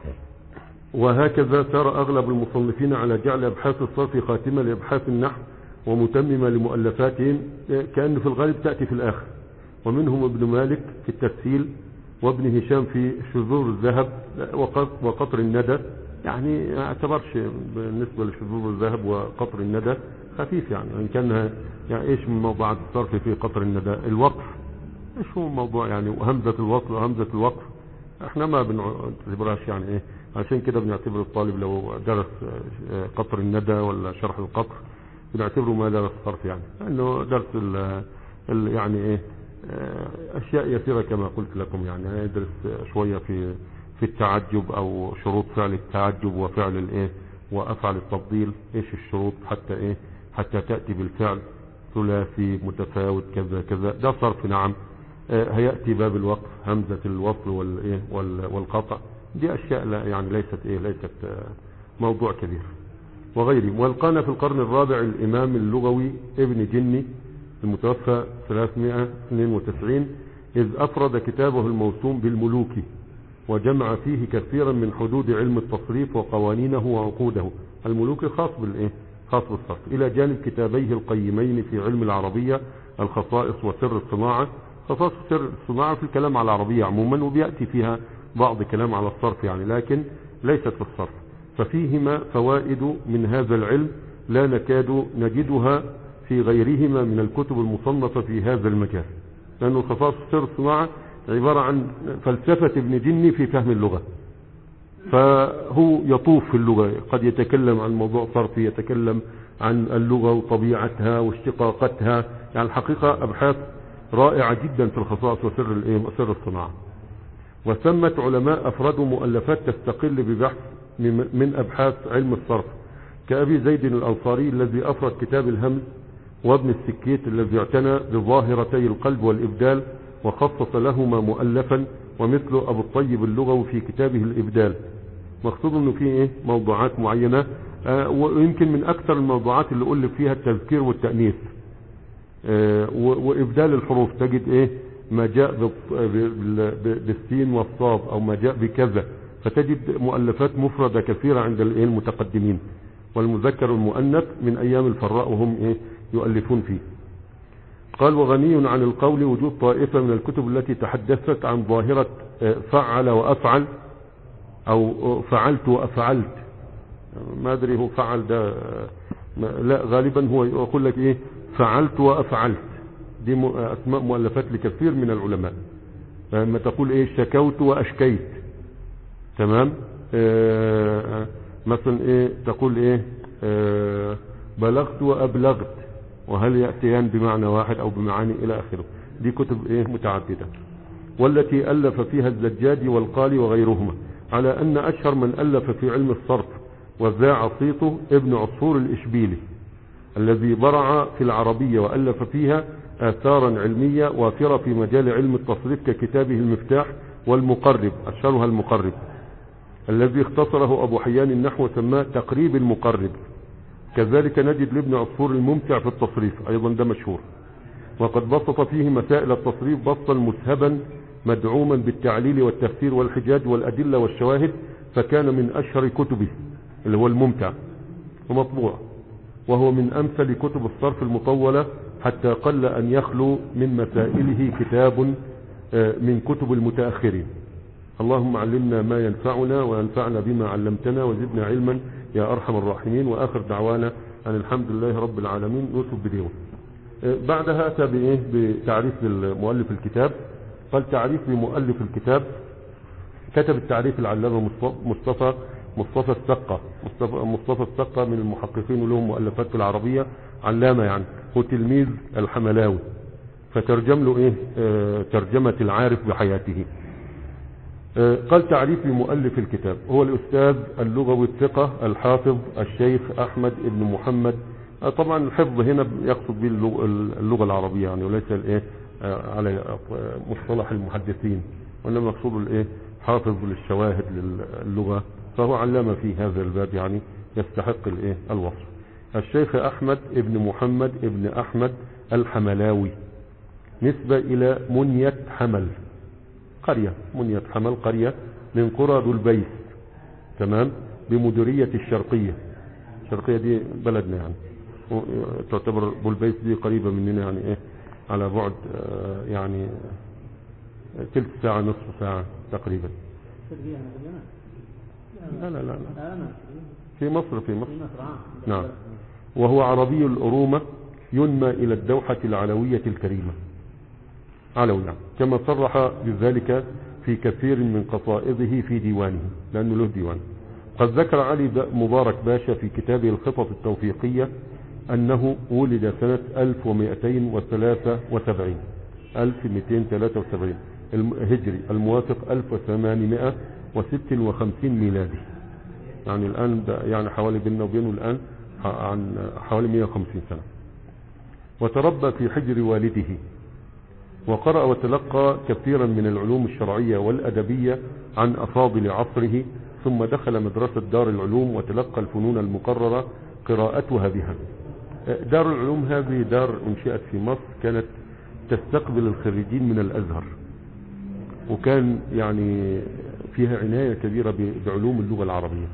وهكذا سار اغلب المصنفين على جعل ابحاث الصرف خاتمة لابحاث النحو ومتممة لمؤلفاتهم كأن في الغالب تأتي في الاخر ومنهم ابن مالك في التسهيل وابن هشام في شذور الذهب وقطر الندى يعني ما اعتبرش بالنسبة لشذور الذهب وقطر الندى خفيف يعني ان كان يعني ايش من موضوعات الصرف في قطر الندى الوقف ايش هو الموضوع يعني وهمزة الوصل وهمزة الوقف احنا ما بنعتبرهاش يعني ايه عشان كده بنعتبر الطالب لو درس قطر الندى ولا شرح القطر بنعتبره ما درس صرف يعني لانه درس ال ال يعني ايه اشياء يسيرة كما قلت لكم يعني يدرس شوية في في التعجب او شروط فعل التعجب وفعل الايه وافعل التفضيل ايش الشروط حتى ايه حتى تأتي بالفعل ثلاثي متفاوت كذا كذا ده صرف نعم هيأتي باب الوقف همزة الوصل والايه والقطع دي اشياء لا يعني ليست ايه ليست موضوع كبير وغيره والقانا في القرن الرابع الامام اللغوي ابن جني المتوفى 392 اذ افرد كتابه الموسوم بالملوك وجمع فيه كثيرا من حدود علم التصريف وقوانينه وعقوده الملوك خاص بالايه خاص بالصرف الى جانب كتابيه القيمين في علم العربية الخصائص وسر الصناعة خصائص سر الصناعة في الكلام على العربية عموما وبيأتي فيها بعض كلام على الصرف يعني لكن ليست في الصرف ففيهما فوائد من هذا العلم لا نكاد نجدها في غيرهما من الكتب المصنفة في هذا المجال لأنه خصائص سر الصناعة عبارة عن فلسفة ابن جني في فهم اللغة فهو يطوف في اللغة قد يتكلم عن موضوع صرفي يتكلم عن اللغة وطبيعتها واشتقاقاتها يعني الحقيقة أبحاث رائعة جدا في الخصائص وسر الايه وسر الصناعة وثمت علماء أفردوا مؤلفات تستقل ببحث من أبحاث علم الصرف كأبي زيد الأنصاري الذي أفرد كتاب الهمز وابن السكيت الذي اعتنى بظاهرتي القلب والإبدال وخصص لهما مؤلفا ومثل أبو الطيب اللغوي في كتابه الإبدال مقصود انه فيه ايه موضوعات معينة آه ويمكن من اكثر الموضوعات اللي ألف فيها التذكير والتأنيث آه وإبدال الحروف تجد ايه ما جاء بالسين والصاد او ما جاء بكذا فتجد مؤلفات مفردة كثيرة عند الايه المتقدمين والمذكر المؤنث من ايام الفراء وهم ايه يؤلفون فيه قال وغني عن القول وجود طائفة من الكتب التي تحدثت عن ظاهرة فعل وأفعل أو فعلت وأفعلت ما ادري هو فعل ده ما- لا غالبا هو يقول لك ايه فعلت وافعلت دي م- اسماء مؤلفات لكثير من العلماء لما تقول ايه شكوت واشكيت تمام آه مثلا ايه تقول ايه آه بلغت وابلغت وهل يأتيان بمعنى واحد او بمعاني الى اخره دي كتب ايه متعددة والتي ألف فيها الزجاج والقالي وغيرهما على أن أشهر من ألف في علم الصرف وذاع صيته ابن عصفور الإشبيلي الذي برع في العربية وألف فيها آثارا علمية وافرة في مجال علم التصريف ككتابه المفتاح والمقرب أشهرها المقرب الذي اختصره أبو حيان النحو وسماه تقريب المقرب كذلك نجد لابن عصفور الممتع في التصريف أيضا ده مشهور وقد بسط فيه مسائل التصريف بسطا مسهبا مدعوما بالتعليل والتفسير والحجاج والأدلة والشواهد فكان من أشهر كتبه اللي هو الممتع ومطبوع وهو من أمثل كتب الصرف المطولة حتى قل أن يخلو من مسائله كتاب آه، من كتب المتأخرين اللهم علمنا ما ينفعنا وينفعنا بما علمتنا وزدنا علما يا أرحم الراحمين وآخر دعوانا أن الحمد لله رب العالمين يوسف بديون آه، بعدها أتى بإيه بتعريف المؤلف الكتاب قال تعريف لمؤلف الكتاب كتب التعريف العلامة مصطفى مصطفى مصطفى السقة مصطفى, مصطفى السقة من المحققين ولهم مؤلفات في العربية علامة يعني هو تلميذ الحملاوي فترجم له ايه آه ترجمة العارف بحياته آه قال تعريف لمؤلف الكتاب هو الأستاذ اللغوي الثقة الحافظ الشيخ أحمد بن محمد آه طبعا الحفظ هنا يقصد به اللغة, اللغة العربية يعني وليس الايه آه على آه، مصطلح المحدثين وإنما مقصود الايه حافظ للشواهد للغة فهو علامة في هذا الباب يعني يستحق الايه الوصف الشيخ أحمد ابن محمد ابن أحمد الحملاوي نسبة إلى منية حمل قرية منية حمل قرية من قرى ذو البيس تمام بمديرية الشرقية الشرقية دي بلدنا يعني و- تعتبر ذو البيس دي قريبة مننا يعني ايه على بعد آه، يعني تلت ساعة نصف ساعة تقريبا تربية أنا في اليمن لا لا لا, لا. لا أنا في مصر في مصر في مصر آه. نعم وهو عربي الأرومة ينمى إلى الدوحة العلوية الكريمة علوي يعني. كما صرح بذلك في كثير من قصائده في ديوانه لأنه له ديوان قد ذكر علي ب- مبارك باشا في كتابه الخطط التوفيقية أنه ولد سنة 1273 1273 الم- هجري الموافق 1856 ميلادي يعني الآن ده يعني حوالي بيننا وبينه الآن ح- عن حوالي 150 سنة وتربى في حجر والده وقرأ وتلقى كثيرا من العلوم الشرعية والأدبية عن أفاضل عصره ثم دخل مدرسة دار العلوم وتلقى الفنون المقررة قراءتها بها دار العلوم هذه دار انشئت في مصر كانت تستقبل الخريجين من الأزهر وكان يعني فيها عناية كبيرة ب- بعلوم اللغة العربية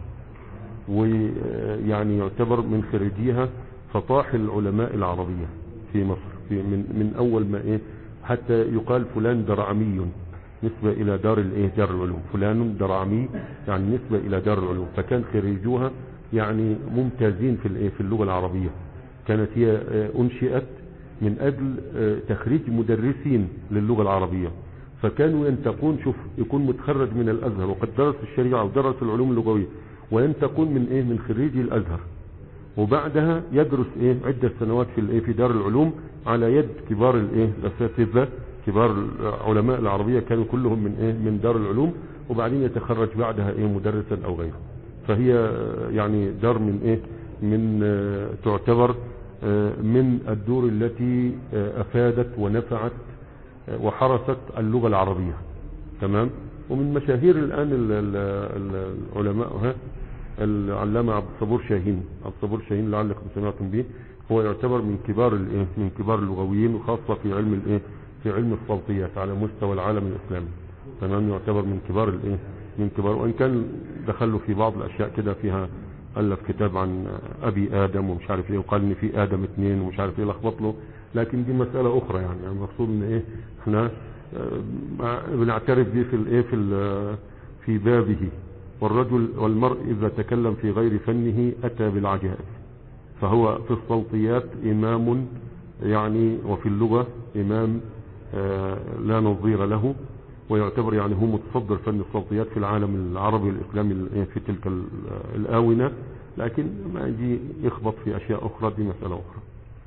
ويعني يعتبر من خريجيها فطاح العلماء العربية في مصر في من, من أول ما إيه حتى يقال فلان درعمي نسبة إلى دار الإيه دار العلوم فلان درعمي يعني نسبة إلى دار العلوم فكان خريجوها يعني ممتازين في الإيه في اللغة العربية كانت هي آه، أنشئت من أجل آه، تخريج مدرسين للغة العربية فكانوا ينتقون شوف يكون متخرج من الأزهر وقد درس الشريعة ودرس العلوم اللغوية وينتقون من إيه من خريجي الأزهر وبعدها يدرس إيه عدة سنوات في الإيه في دار العلوم على يد كبار الإيه الأساتذة كبار علماء العربية كانوا كلهم من إيه من دار العلوم وبعدين يتخرج بعدها إيه مدرسا أو غيره فهي آه، يعني دار من إيه من آه، تعتبر آه، من الدور التي آه، أفادت ونفعت آه، وحرست اللغة العربية تمام ومن مشاهير الآن ال- ال- ال- العلماء ها العلامة عبد الصبور شاهين عبد الصبور شاهين لعلكم سمعتم به هو يعتبر من كبار الايه من كبار اللغويين وخاصة في علم الايه في علم الصوتيات على مستوى العالم الاسلامي تمام يعتبر من كبار الايه من كبار وان كان دخلوا في بعض الاشياء كده فيها الف كتاب عن ابي ادم ومش عارف ايه وقال ان في ادم اثنين ومش عارف ايه لخبط له لكن دي مسألة اخرى يعني يعني المقصود ان ايه احنا آه، مع- بنعترف بيه في الايه في ال- في بابه والرجل والمرء إذا تكلم في غير فنه أتى بالعجائز فهو في الصوتيات إمام يعني وفي اللغة إمام آه، لا نظير له ويعتبر يعني هو متصدر فن الصوتيات في العالم العربي والإسلامي ال- في تلك ال- الآونة لكن ما يجي يخبط في أشياء أخرى دي مسألة أخرى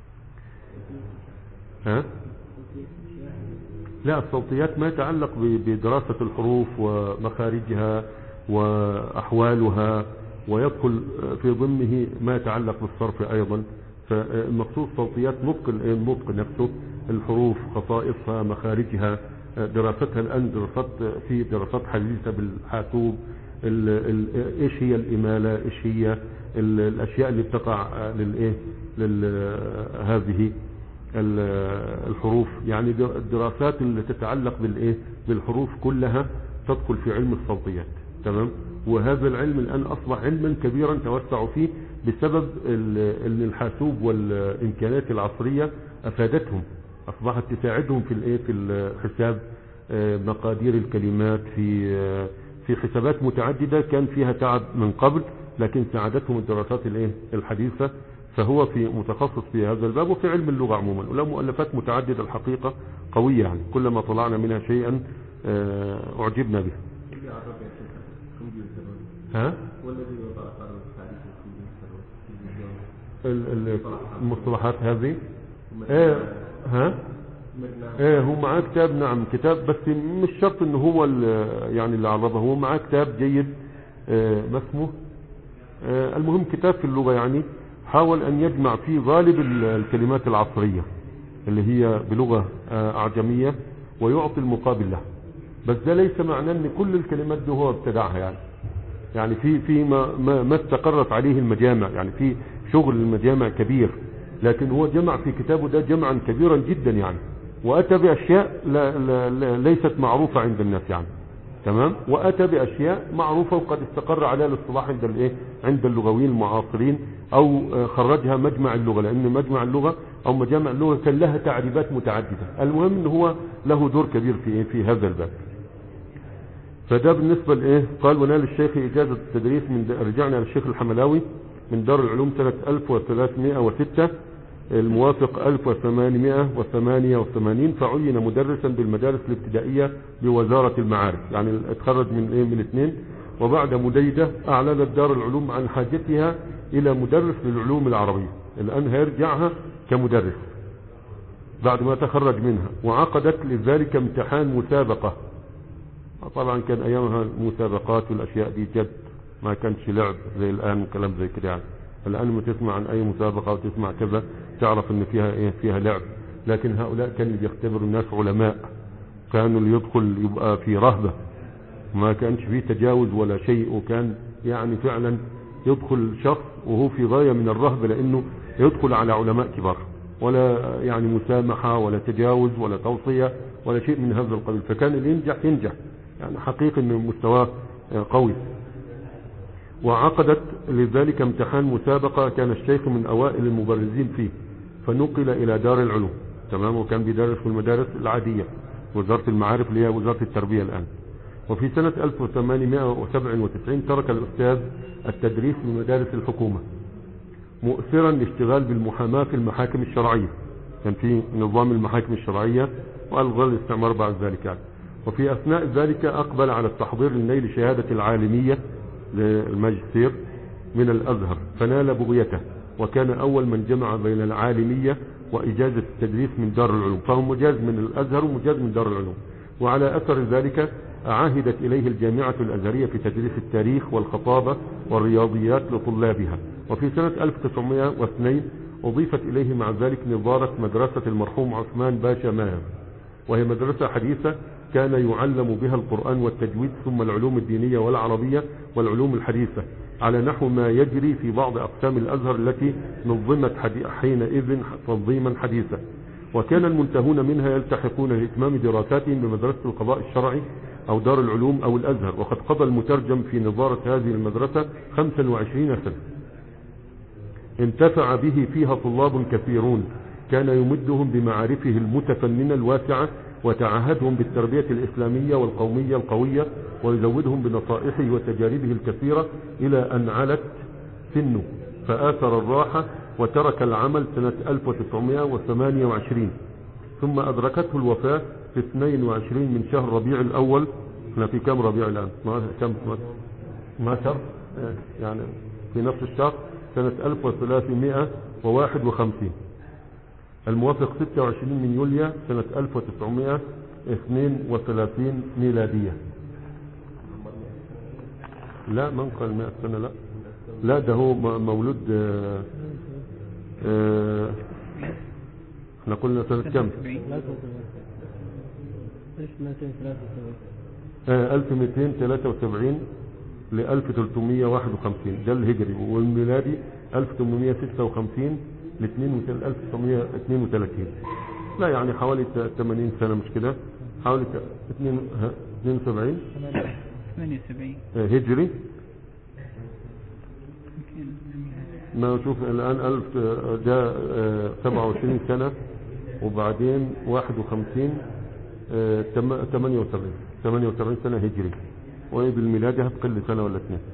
ها؟ لا الصوتيات ما يتعلق ب- بدراسة الحروف ومخارجها وأحوالها ويدخل في ضمنه ما يتعلق بالصرف أيضا فالمقصود صوتيات نطق النطق نفسه الحروف خصائصها مخارجها دراستها الآن دراسات في دراسات حديثة بالحاسوب ال- ال- ايش هي الإمالة ايش هي ال- الأشياء اللي بتقع للإيه لهذه ال- الحروف يعني در- الدراسات اللي تتعلق بالايه بالحروف كلها تدخل في علم الصوتيات تمام وهذا العلم الان اصبح علما كبيرا توسعوا فيه بسبب ال- ان الحاسوب والامكانيات العصريه افادتهم اصبحت تساعدهم في الايه في الحساب آه، مقادير الكلمات في آه، في حسابات متعدده كان فيها تعب من قبل لكن ساعدتهم الدراسات الايه الحديثه فهو في متخصص في هذا الباب وفي علم اللغة عموما وله مؤلفات متعددة الحقيقة قوية يعني كلما طلعنا منها شيئا آه، أعجبنا به اللي عرب يا شيخ كمبيوتر ها والذي وضع قانون تعريف الكمبيوتر والتلفزيون ال- ال- المصطلحات هذه ايه ها مجمع ايه هو معاه كتاب نعم كتاب بس مش شرط ان هو ال- يعني اللي عربه هو معاه كتاب جيد آه، ما اسمه آه، المهم كتاب في اللغة يعني حاول ان يجمع فيه غالب ال- الكلمات العصرية اللي هي بلغة آه، اعجمية ويعطي المقابل لها بس ده ليس معناه ان كل الكلمات دي هو ابتدعها يعني يعني في في ما, ما, ما استقرت عليه المجامع يعني في شغل المجامع كبير لكن هو جمع في كتابه ده جمعا كبيرا جدا يعني واتى باشياء لا لا لا ليست معروفه عند الناس يعني تمام واتى باشياء معروفه وقد استقر عليها الاصطلاح عند الايه عند اللغويين المعاصرين او آه، خرجها مجمع اللغه لان مجمع اللغه او مجامع اللغه كان لها تعريبات متعدده المهم ان هو له دور كبير في إيه؟ في هذا الباب فده بالنسبة لإيه قال ونال الشيخ إجازة التدريس من د- رجعنا للشيخ الحملاوي من دار العلوم سنة 1306 الموافق 1888 فعين مدرسا بالمدارس الابتدائية بوزارة المعارف يعني اتخرج من ايه من الاثنين وبعد مديدة اعلنت دار العلوم عن حاجتها الى مدرس للعلوم العربية الان هيرجعها كمدرس بعد ما تخرج منها وعقدت لذلك امتحان مسابقة طبعا كان ايامها المسابقات والاشياء دي جد ما كانش لعب زي الان وكلام زي كده يعني الان لما تسمع عن اي مسابقه وتسمع كذا تعرف ان فيها ايه فيها لعب لكن هؤلاء كانوا بيختبروا الناس علماء كانوا اللي يدخل يبقى في رهبه ما كانش فيه تجاوز ولا شيء وكان يعني فعلا يدخل شخص وهو في غايه من الرهبه لانه يدخل على علماء كبار ولا يعني مسامحه ولا تجاوز ولا توصيه ولا شيء من هذا القبيل فكان اللي ينجح ينجح يعني حقيقي انه مستواه قوي وعقدت لذلك امتحان مسابقة كان الشيخ من أوائل المبرزين فيه فنقل إلى دار العلوم تمام وكان بيدرس في المدارس العادية وزارة المعارف اللي هي وزارة التربية الآن وفي سنة 1897 ترك الأستاذ التدريس في مدارس الحكومة مؤثرا الاشتغال بالمحاماة في المحاكم الشرعية كان في نظام المحاكم الشرعية وألغى الاستعمار بعد ذلك يعني. وفي أثناء ذلك أقبل على التحضير لنيل شهادة العالمية للماجستير من الأزهر فنال بغيته وكان أول من جمع بين العالمية وإجازة التدريس من دار العلوم فهو مجاز من الأزهر ومجاز من دار العلوم وعلى أثر ذلك عهدت إليه الجامعة الأزهرية في تدريس التاريخ والخطابة والرياضيات لطلابها وفي سنة 1902 أضيفت إليه مع ذلك نظارة مدرسة المرحوم عثمان باشا ماهر وهي مدرسة حديثة كان يعلم بها القرآن والتجويد ثم العلوم الدينية والعربية والعلوم الحديثة على نحو ما يجري في بعض أقسام الأزهر التي نظمت حدي- حينئذ تنظيما حديثا وكان المنتهون منها يلتحقون لإتمام دراساتهم بمدرسة القضاء الشرعي أو دار العلوم أو الأزهر وقد قضى المترجم في نظارة هذه المدرسة 25 سنة انتفع به فيها طلاب كثيرون كان يمدهم بمعارفه المتفننة الواسعة وتعهدهم بالتربية الإسلامية والقومية القوية ويزودهم بنصائحه وتجاربه الكثيرة إلى أن علت سنه فآثر الراحة وترك العمل سنة 1928 ثم أدركته الوفاة في 22 من شهر ربيع الأول احنا في كم ربيع الآن ما كم 12 يعني في نفس الشهر سنة 1351 الموافق 26 من يوليو سنة 1932 ميلادية لا من قال 100 سنة لا لا ده هو م- مولود آه، آه، احنا قلنا سنة كم 1273 آه، 1273 ل 1351 ده الهجري والميلادي 1856 ل 1932 لا يعني حوالي ت- 80 سنة مش كده حوالي ت- اتنين- ها، 72 78 آه، هجري يمكن ما شوف الآن ألف آه، ده آه، 27 سنة وبعدين 51 آه، تم- 78 78 سنة هجري وبالميلاد هتقل سنة ولا اثنين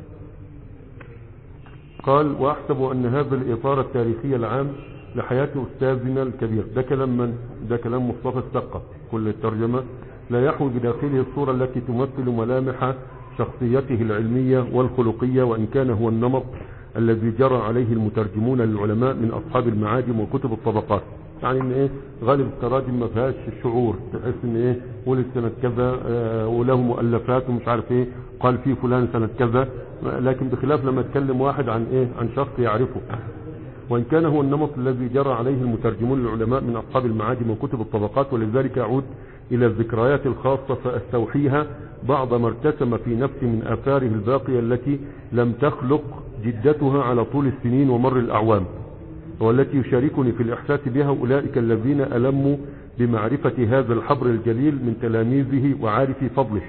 قال وأحسب أن هذا الإطار التاريخي العام لحياة أستاذنا الكبير ده كلام من ده كلام مصطفى السقة كل الترجمة لا يحوي بداخله الصورة التي تمثل ملامح شخصيته العلمية والخلقية وإن كان هو النمط الذي جرى عليه المترجمون للعلماء من أصحاب المعاجم وكتب الطبقات يعني ان ايه غالب التراجم ما فيهاش شعور تحس ان ايه ولد سنة كذا آه وله مؤلفات ومش عارف ايه قال فيه فلان سنة كذا لكن بخلاف لما يتكلم واحد عن ايه عن شخص يعرفه وإن كان هو النمط الذي جرى عليه المترجمون العلماء من أصحاب المعاجم وكتب الطبقات ولذلك أعود إلى الذكريات الخاصة فأستوحيها بعض ما ارتسم في نفسي من آثاره الباقية التي لم تخلق جدتها على طول السنين ومر الأعوام والتي يشاركني في الإحساس بها أولئك الذين ألموا بمعرفة هذا الحبر الجليل من تلاميذه وعارفي فضله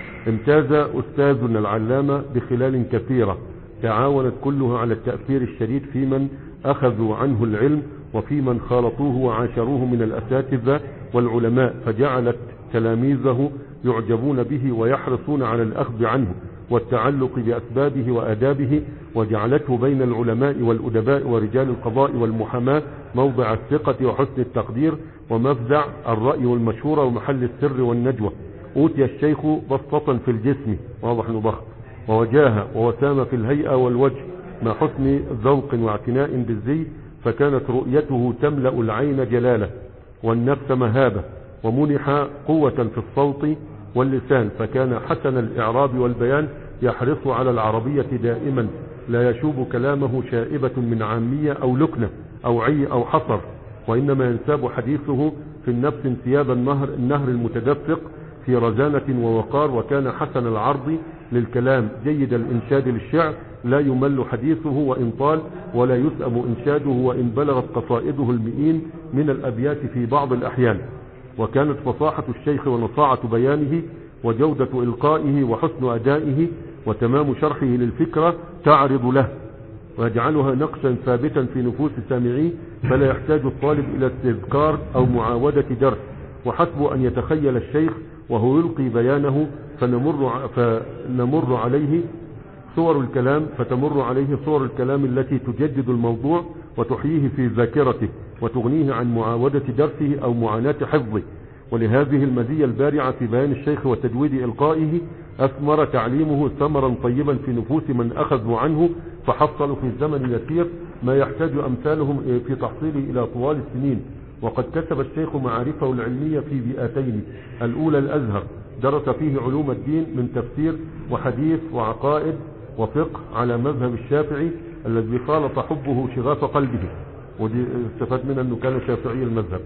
امتاز أستاذنا العلامة بخلال كثيرة تعاونت كلها على التأثير الشديد في من أخذوا عنه العلم وفي من خالطوه وعاشروه من الأساتذة والعلماء فجعلت تلاميذه يعجبون به ويحرصون على الأخذ عنه والتعلق بأسبابه وآدابه وجعلته بين العلماء والأدباء ورجال القضاء والمحاماة موضع الثقة وحسن التقدير ومفزع الرأي والمشورة ومحل السر والنجوى أوتي الشيخ بسطة في الجسم واضح انه ضخم ووجاهة ووسامة في الهيئة والوجه مع حسن ذوق واعتناء بالزي فكانت رؤيته تملأ العين جلالة والنفس مهابة ومنح قوة في الصوت واللسان فكان حسن الإعراب والبيان يحرص على العربية دائما لا يشوب كلامه شائبة من عامية أو لكنة أو عي أو حصر وإنما ينساب حديثه في النفس انسياب النهر, النهر المتدفق في رزانة ووقار وكان حسن العرض للكلام جيد الإنشاد للشعر لا يمل حديثه وإن طال ولا يسأم إنشاده وإن بلغت قصائده المئين من الأبيات في بعض الأحيان وكانت فصاحة الشيخ ونصاعة بيانه وجودة إلقائه وحسن أدائه وتمام شرحه للفكرة تعرض له ويجعلها نقشا ثابتا في نفوس سامعيه فلا يحتاج الطالب إلى استذكار أو معاودة درس وحسب أن يتخيل الشيخ وهو يلقي بيانه فنمر, ع- فنمر عليه صور الكلام فتمر عليه صور الكلام التي تجدد الموضوع وتحييه في ذاكرته وتغنيه عن معاودة درسه أو معاناة حفظه ولهذه المزية البارعة في بيان الشيخ وتجويد إلقائه أثمر تعليمه ثمرا طيبا في نفوس من أخذوا عنه فحصلوا في الزمن يسير ما يحتاج أمثالهم في تحصيله إلى طوال السنين وقد كسب الشيخ معارفه العلمية في بيئتين الأولى الأزهر درس فيه علوم الدين من تفسير وحديث وعقائد وفقه على مذهب الشافعي الذي خالط حبه شغاف قلبه ودي استفاد منها أنه كان شافعي المذهب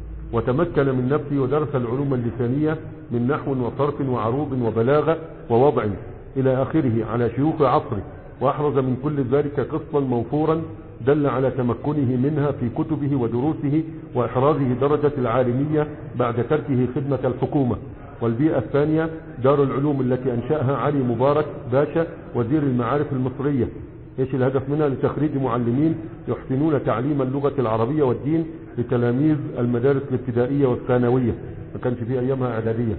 وتمكن من نفسه ودرس العلوم اللسانية من نحو وصرف وعروض وبلاغة ووضع إلى آخره على شيوخ عصره وأحرز من كل ذلك قسطا موفورا دل على تمكنه منها في كتبه ودروسه وإحرازه درجة العالمية بعد تركه خدمة الحكومة والبيئة الثانية دار العلوم التي أنشأها علي مبارك باشا وزير المعارف المصرية ايش الهدف منها لتخريج معلمين يحسنون تعليم اللغة العربية والدين لتلاميذ المدارس الابتدائية والثانوية ما كانش في أيامها إعدادية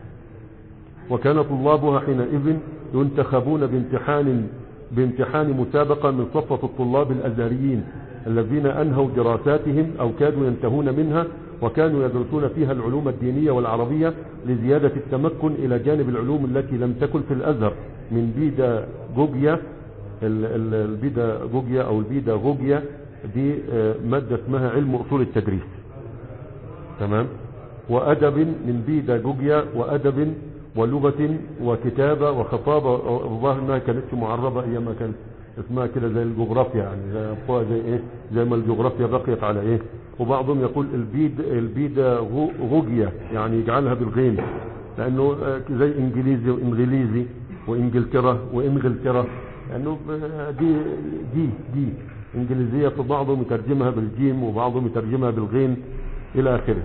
وكان طلابها حينئذ ينتخبون بامتحان بامتحان مسابقة من صفة الطلاب الأزهريين الذين أنهوا دراساتهم أو كادوا ينتهون منها وكانوا يدرسون فيها العلوم الدينية والعربية لزيادة التمكن إلى جانب العلوم التي لم تكن في الأزهر من بيدا جوجيا ال- ال- البيدا جوجيا أو البيدا جوجيا دي آه، مادة اسمها علم أصول التدريس تمام وأدب من بيدا جوجيا وأدب ولغة وكتابة وخطابة الظاهر انها كانت معربة ايام ما كان اسمها كده زي الجغرافيا يعني زي أبقى زي ايه زي ما الجغرافيا بقيت على ايه وبعضهم يقول البيد البيدا غو- غوجيا يعني يجعلها بالغين لانه آه، زي انجليزي وانجليزي وانجلترا وانجلترا لانه آه، دي دي دي انجليزية فبعضهم يترجمها بالجيم وبعضهم يترجمها بالغين الى اخره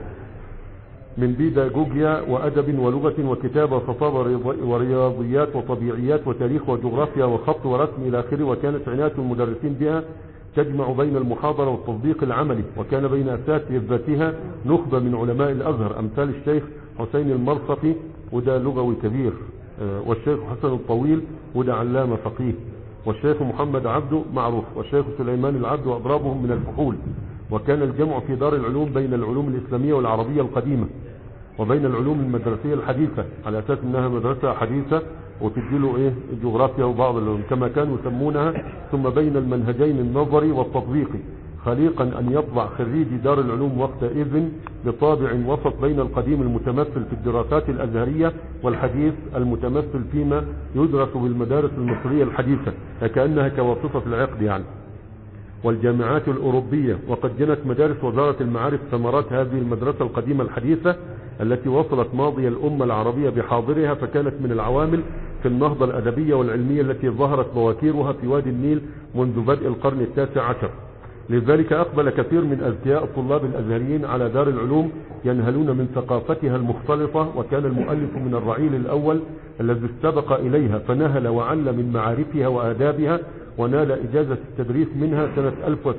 من بيدا جوجيا وأدب ولغة وكتابة وخطابة ورياض- ورياضيات وطبيعيات وتاريخ وجغرافيا وخط ورسم إلى آخره وكانت عناية المدرسين بها تجمع بين المحاضرة والتطبيق العملي وكان بين أساتذتها نخبة من علماء الأزهر أمثال الشيخ حسين المرصفي وده لغوي كبير آه، والشيخ حسن الطويل وده علامة فقيه والشيخ محمد عبده معروف والشيخ سليمان العبد وأضرابهم من الفحول وكان الجمع في دار العلوم بين العلوم الإسلامية والعربية القديمة وبين العلوم المدرسية الحديثة على أساس أنها مدرسة حديثة وتديله إيه جغرافيا وبعض العلوم كما كانوا يسمونها ثم بين المنهجين النظري والتطبيقي خليقا أن يطبع خريجي دار العلوم وقتئذ بطابع وسط بين القديم المتمثل في الدراسات الأزهرية والحديث المتمثل فيما يدرس بالمدارس المصرية الحديثة كأنها كواسطة العقد يعني والجامعات الأوروبية وقد جنت مدارس وزارة المعارف ثمرات هذه المدرسة القديمة الحديثة التي وصلت ماضي الأمة العربية بحاضرها فكانت من العوامل في النهضة الأدبية والعلمية التي ظهرت بواكيرها في وادي النيل منذ بدء القرن التاسع عشر لذلك أقبل كثير من أذكياء الطلاب الأزهريين على دار العلوم ينهلون من ثقافتها المختلطة وكان المؤلف من الرعيل الأول الذي استبق إليها فنهل وعل من معارفها وآدابها ونال إجازة التدريس منها سنة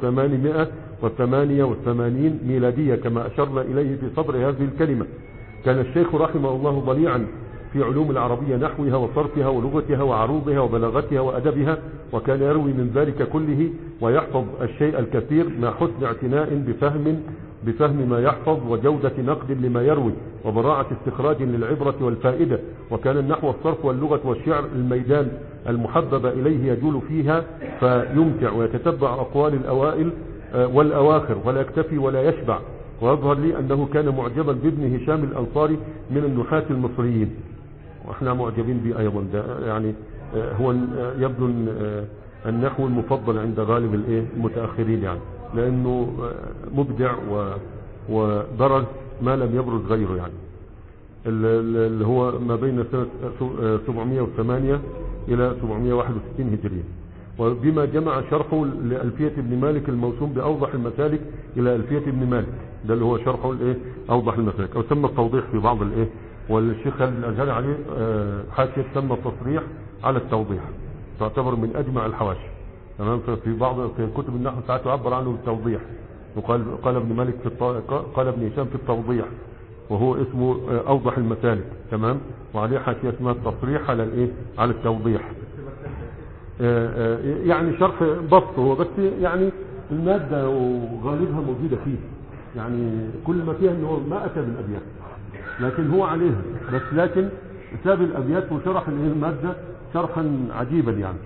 1888 ميلادية كما أشرنا إليه في صدر هذه الكلمة كان الشيخ رحمه الله ضليعا في علوم العربية نحوها وصرفها ولغتها وعروضها وبلاغتها وأدبها وكان يروي من ذلك كله ويحفظ الشيء الكثير مع حسن اعتناء بفهم بفهم ما يحفظ وجودة نقد لما يروي وبراعة استخراج للعبرة والفائدة وكان النحو والصرف واللغة والشعر الميدان المحبب إليه يجول فيها فيمتع ويتتبع أقوال الأوائل آه، والأواخر ولا يكتفي ولا يشبع ويظهر لي أنه كان معجبا بابن هشام الأنصاري من النحاة المصريين واحنا معجبين به ايضا ده يعني آه، هو آه، يبدو إن، آه، النحو المفضل عند غالب الايه المتاخرين يعني لانه آه، مبدع و ودرج ما لم يبرز غيره يعني ال- ال- اللي هو ما بين سنة آه، 708 إلى 761 هجرية وبما جمع شرحه لألفية ابن مالك الموسوم بأوضح المسالك إلى ألفية ابن مالك ده اللي هو شرحه الإيه أوضح المسالك أو سمى التوضيح في بعض الإيه والشيخ خالد الأزهري عليه آه، حاشية سمى التصريح على التوضيح تعتبر من أجمع الحواشي تمام في بعض في كتب النحو ساعات يعبر عنه بالتوضيح وقال قال ابن مالك في الط... قال ابن هشام في التوضيح وهو اسمه آه، اوضح المسالك تمام وعليه حاشيه اسمها التصريح على الايه على التوضيح آه، آه، يعني شرح بسط هو بس يعني الماده وغالبها موجوده فيه يعني كل ما فيها ان هو ما اتى بالابيات لكن هو عليها بس لكن ساب الابيات وشرح الايه الماده شرحا عجيبا يعني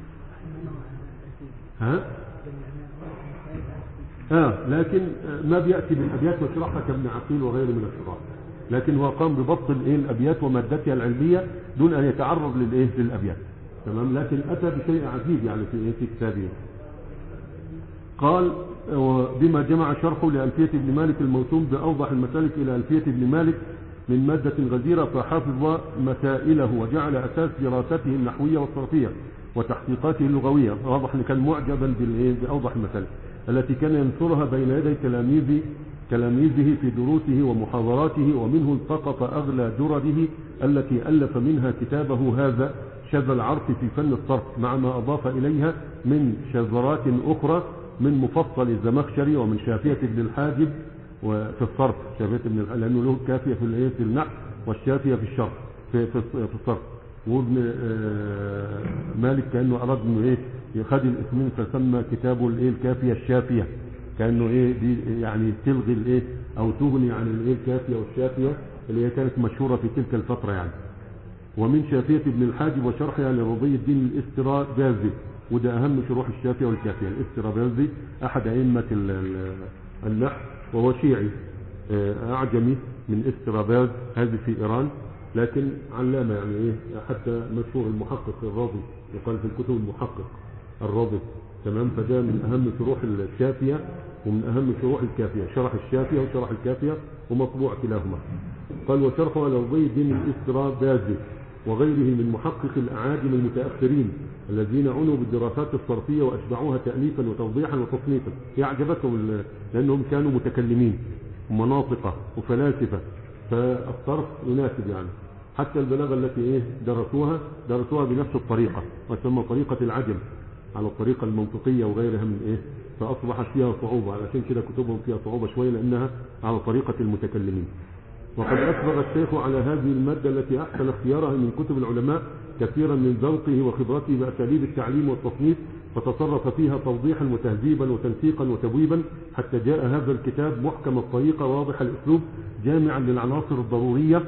ها آه لكن آه، ما بيأتي بالأبيات وشرحها كابن عقيل وغيره من الشراح لكن هو قام ببسط الايه الأبيات ومادتها العلمية دون أن يتعرض للإيه للأبيات تمام لكن أتى بشيء عجيب يعني في إيه في كتابه قال وبما جمع شرحه لألفية ابن مالك الموسوم بأوضح المسالك إلى ألفية ابن مالك من مادة غزيرة فحفظ مسائله وجعل أساس دراسته النحوية والصرفية وتحقيقاته اللغوية واضح أنه كان معجبا بالإيه؟ بأوضح المسالك التي كان ينشرها بين يدي تلاميذ تلاميذه في دروسه ومحاضراته ومنه التقط أغلى درره التي ألف منها كتابه هذا شذ العرف في فن الصرف مع ما أضاف إليها من شذرات أخرى من مفصل الزمخشري ومن شافية ابن الحاجب وفي الصرف شافية ابن الحاجب لأنه له كافية في الايه في النحو والشافية في الشرح في في, في الصرف وابن آه، مالك كأنه أراد انه ايه يخد الاسمين فسمى كتابه الايه الكافية الشافية كأنه ايه دي يعني تلغي الايه او تغني عن الايه الكافية والشافية اللي هي كانت مشهورة في تلك الفترة يعني ومن شافية ابن الحاجب وشرحها لرضي الدين الاسترابازي وده أهم شروح الشافية والكافية الاسترابازي أحد أئمة ال- ال- النحو وهو شيعي آه، أعجمي من استراباز هذه في إيران لكن علامة يعني إيه حتى مشهور المحقق الراضي يقال في الكتب المحقق الراضي تمام فده من أهم شروح الشافية ومن أهم شروح الكافية شرح الشافية وشرح الكافية ومطبوع كلاهما قال وشرحه على رضي الدين الاسترابازي وغيره من محقق الأعاجم المتأخرين الذين عنوا بالدراسات الصرفية وأشبعوها تأليفا وتوضيحا وتصنيفا هي أعجبتهم ال- لأنهم كانوا متكلمين ومناطقة وفلاسفة فالصرف يناسب يعني حتى البلاغة التي إيه درسوها درسوها بنفس الطريقة وتسمى طريقة العجم على الطريقة المنطقية وغيرها من إيه فأصبحت فيها صعوبة علشان كده كتبهم فيها صعوبة شوية لأنها على طريقة المتكلمين وقد أسبغ الشيخ على هذه المادة التي أحسن اختيارها من كتب العلماء كثيرا من ذوقه وخبرته بأساليب التعليم والتصنيف فتصرف فيها توضيحا وتهذيبا وتنسيقا وتبويبا حتى جاء هذا الكتاب محكم الطريقة واضح الأسلوب جامعا للعناصر الضرورية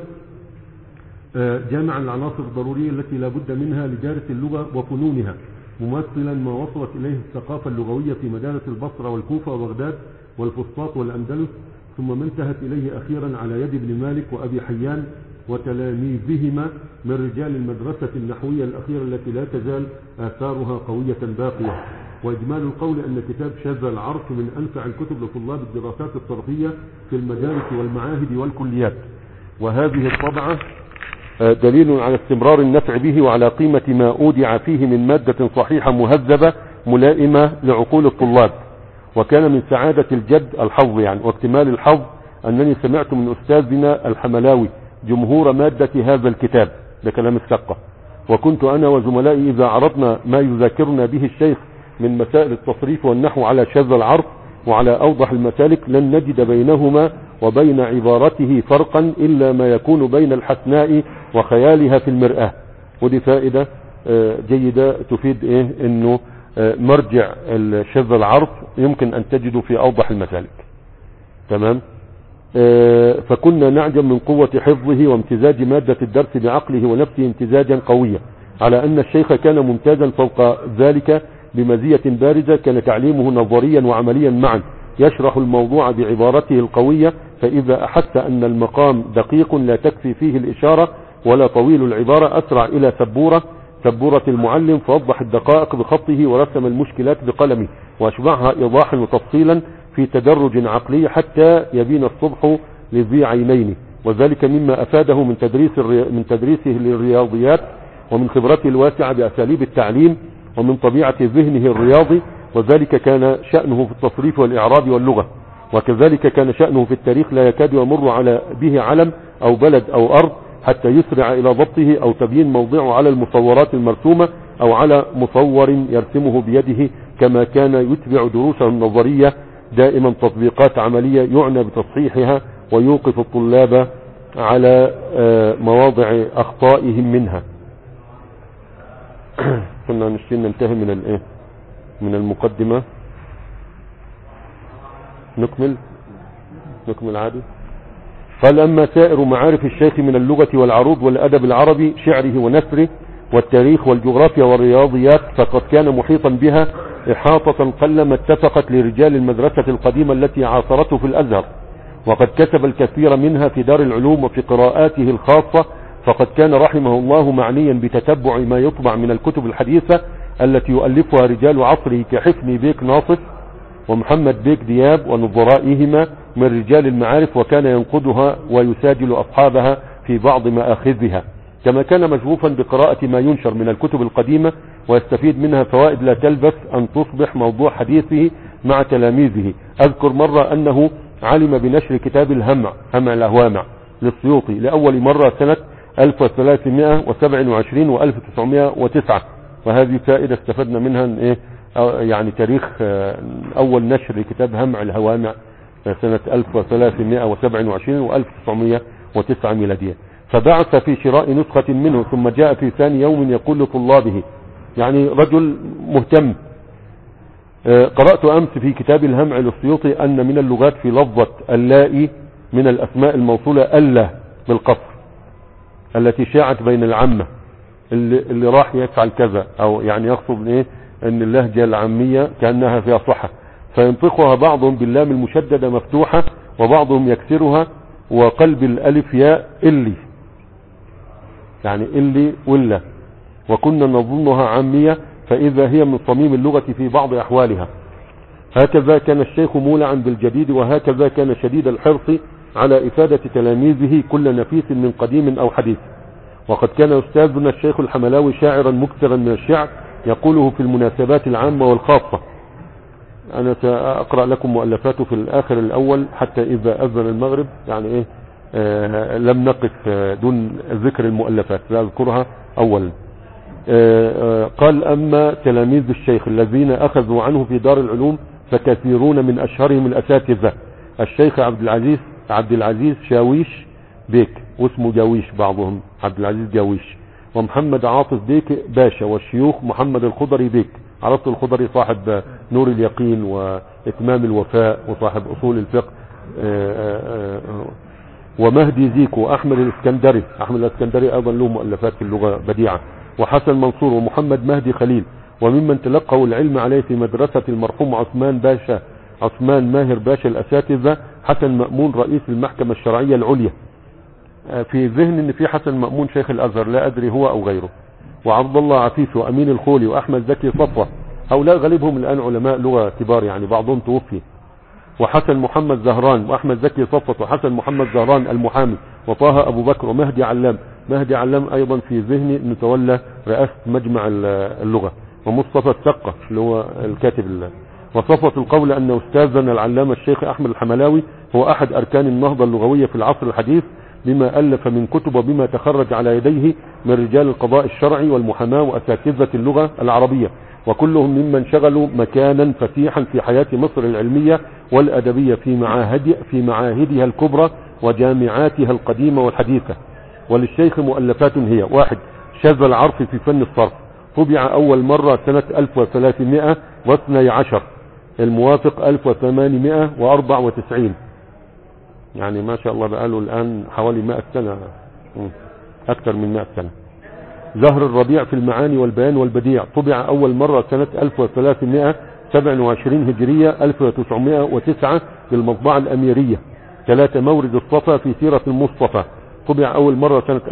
آه، جامعا العناصر الضرورية التي لا بد منها لدارس اللغة وفنونها ممثلا ما وصلت إليه الثقافة اللغوية في مدارس البصرة والكوفة وبغداد والفسطاط والأندلس ثم ما انتهت إليه أخيرا على يد ابن مالك وأبي حيان وتلاميذهما من رجال المدرسة النحوية الأخيرة التي لا تزال آثارها قوية باقية وإجمال القول أن كتاب شاذ العرش من أنفع الكتب لطلاب الدراسات الصرفية في المدارس والمعاهد والكليات وهذه الطبعة آه، دليل على استمرار النفع به وعلى قيمة ما أودع فيه من مادة صحيحة مهذبة ملائمة لعقول الطلاب وكان من سعادة الجد الحظ يعني واكتمال الحظ أنني سمعت من أستاذنا الحملاوي جمهور مادة هذا الكتاب ده كلام السقة وكنت أنا وزملائي إذا عرضنا ما يذاكرنا به الشيخ من مسائل التصريف والنحو على شاذ العرض وعلى أوضح المسالك لن نجد بينهما وبين عبارته فرقا إلا ما يكون بين الحسناء وخيالها في المرآة ودي فائدة آه، جيدة تفيد إيه إنه آه، مرجع الشذ العرض يمكن أن تجده في أوضح المسالك تمام آه، فكنا نعجب من قوة حفظه وامتزاج مادة الدرس بعقله ونفسه امتزاجا قويا على أن الشيخ كان ممتازا فوق ذلك بمزية بارزة كان تعليمه نظريا وعمليا معا يشرح الموضوع بعبارته القوية فإذا أحس أن المقام دقيق لا تكفي فيه الإشارة ولا طويل العبارة أسرع إلى سبورة سبورة المعلم فوضح الدقائق بخطه ورسم المشكلات بقلمه وأشبعها إيضاحا وتفصيلا في تدرج عقلي حتى يبين الصبح لذي عينين وذلك مما أفاده من تدريس الري... من تدريسه للرياضيات ومن خبرته الواسعة بأساليب التعليم ومن طبيعة ذهنه الرياضي وذلك كان شأنه في التصريف والإعراب واللغة وكذلك كان شأنه في التاريخ لا يكاد يمر على به علم أو بلد أو أرض حتى يسرع إلى ضبطه أو تبيين موضعه على المصورات المرسومة أو على مصور يرسمه بيده كما كان يتبع دروسه النظرية دائما تطبيقات عملية يعنى بتصحيحها ويوقف الطلاب على آه، مواضع أخطائهم منها كنا نشتري ننتهي من الايه من المقدمة نكمل نكمل عادي قال أما سائر معارف الشيخ من اللغة والعروض والأدب العربي شعره ونثره والتاريخ والجغرافيا والرياضيات فقد كان محيطا بها إحاطة قلما اتفقت لرجال المدرسة القديمة التي عاصرته في الأزهر وقد كسب الكثير منها في دار العلوم وفي قراءاته الخاصة فقد كان رحمه الله معنيا بتتبع ما يطبع من الكتب الحديثة التي يؤلفها رجال عصره كحفني بيك ناصف ومحمد بيك دياب ونظرائهما من رجال المعارف وكان ينقدها ويساجل أصحابها في بعض مآخذها كما كان مشغوفا بقراءة ما ينشر من الكتب القديمة ويستفيد منها فوائد لا تلبث أن تصبح موضوع حديثه مع تلاميذه أذكر مرة أنه علم بنشر كتاب الهمع همع الأهوامع للسيوطي لأول مرة سنة 1327 و 1909 وهذه فائدة استفدنا منها إن إيه أو يعني تاريخ آه، اول نشر لكتاب همع الهوامع آه، سنة 1327 و 1909 ميلادية فبعث في شراء نسخة منه ثم جاء في ثاني يوم يقول لطلابه يعني رجل مهتم آه، قرأت أمس في كتاب الهمع للسيوطي أن من اللغات في لفظة اللائي من الأسماء الموصولة ألا بالقصر التي شاعت بين العامة اللي, اللي راح يفعل كذا أو يعني يقصد إيه أن اللهجة العامية كأنها فيها صحة فينطقها بعضهم باللام المشددة مفتوحة وبعضهم يكسرها وقلب الألف ياء إلي يعني إلي ولا وكنا نظنها عامية فإذا هي من صميم اللغة في بعض أحوالها هكذا كان الشيخ مولعا بالجديد وهكذا كان شديد الحرص على إفادة تلاميذه كل نفيس من قديم أو حديث وقد كان أستاذنا الشيخ الحملاوي شاعرا مكثرا من الشعر يقوله في المناسبات العامة والخاصة أنا سأقرأ لكم مؤلفاته في الآخر الأول حتى إذا أذن المغرب يعني إيه آه لم نقف آه دون ذكر المؤلفات لا أذكرها أولا آه آه قال أما تلاميذ الشيخ الذين أخذوا عنه في دار العلوم فكثيرون من أشهرهم الأساتذة الشيخ عبد العزيز عبد العزيز شاويش بيك واسمه جاويش بعضهم عبد العزيز جاويش ومحمد عاطف بيك باشا والشيوخ محمد الخضري بيك عرفت الخضري صاحب نور اليقين واتمام الوفاء وصاحب اصول الفقه آآ آآ ومهدي زيكو واحمد الاسكندري احمد الاسكندري ايضا له مؤلفات في اللغة بديعة وحسن منصور ومحمد مهدي خليل وممن تلقوا العلم عليه في مدرسة المرحوم عثمان باشا عثمان ماهر باشا الاساتذة حسن مأمون رئيس المحكمة الشرعية العليا في ذهن ان في حسن مأمون شيخ الازهر لا ادري هو او غيره وعبد الله عفيف وامين الخولي واحمد زكي صفوة هؤلاء غالبهم الان علماء لغة كبار يعني بعضهم توفي وحسن محمد زهران واحمد زكي صفوة وحسن محمد زهران المحامي وطه ابو بكر ومهدي علام مهدي علام ايضا في ذهني انه تولى رئاسة مجمع اللغة ومصطفى السقة اللي هو الكاتب الله وصفوة القول ان استاذنا العلامة الشيخ احمد الحملاوي هو احد اركان النهضة اللغوية في العصر الحديث بما ألف من كتب وبما تخرج على يديه من رجال القضاء الشرعي والمحاماة وأساتذة اللغة العربية وكلهم ممن شغلوا مكانا فتيحا في حياة مصر العلمية والأدبية في, معاهد في معاهدها الكبرى وجامعاتها القديمة والحديثة وللشيخ مؤلفات هي واحد شاذ العرف في فن الصرف طبع أول مرة سنة 1312 الموافق 1894 يعني ما شاء الله بقاله الآن حوالي 100 سنة أكثر من 100 سنة زهر الربيع في المعاني والبيان والبديع طبع أول مرة سنة 1327 هجرية 1909 بالمطبعة الأميرية ثلاثة مورد الصفا في سيرة المصطفى طبع أول مرة سنة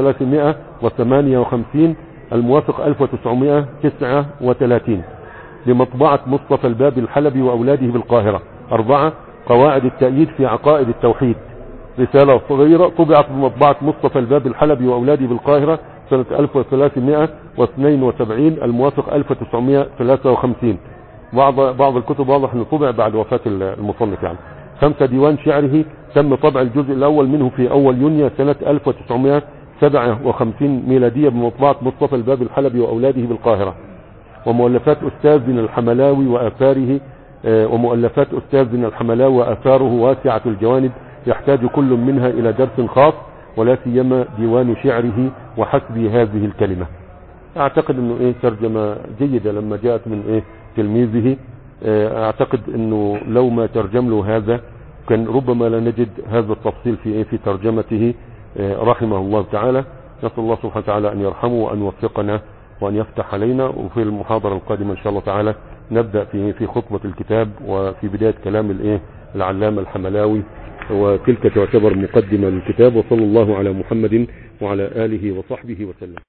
1358 الموافق 1939 لمطبعة مصطفى الباب الحلبي وأولاده بالقاهرة أربعة قواعد التأييد في عقائد التوحيد رسالة صغيرة طبعت بمطبعة مصطفى الباب الحلبي وأولادي بالقاهرة سنة 1372 الموافق 1953 بعض بعض الكتب واضح انه طبع بعد وفاة المصنف يعني خمسة ديوان شعره تم طبع الجزء الأول منه في أول يونيو سنة 1957 ميلادية بمطبعة مصطفى الباب الحلبي وأولاده بالقاهرة ومؤلفات أستاذنا الحملاوي وآثاره ومؤلفات أستاذنا الحملاوي وأثاره واسعة الجوانب يحتاج كل منها إلى درس خاص ولا سيما ديوان شعره وحسب هذه الكلمة أعتقد أنه إيه ترجمة جيدة لما جاءت من إيه تلميذه أعتقد أنه لو ما ترجم له هذا كان ربما لا نجد هذا التفصيل في إيه في ترجمته رحمه الله تعالى نسأل الله سبحانه وتعالى أن يرحمه وأن يوفقنا وأن يفتح علينا وفي المحاضرة القادمة إن شاء الله تعالى نبدأ في في خطبة الكتاب وفي بداية كلام الايه العلامة الحملاوي وتلك تعتبر مقدمة للكتاب وصلى الله على محمد وعلى آله وصحبه وسلم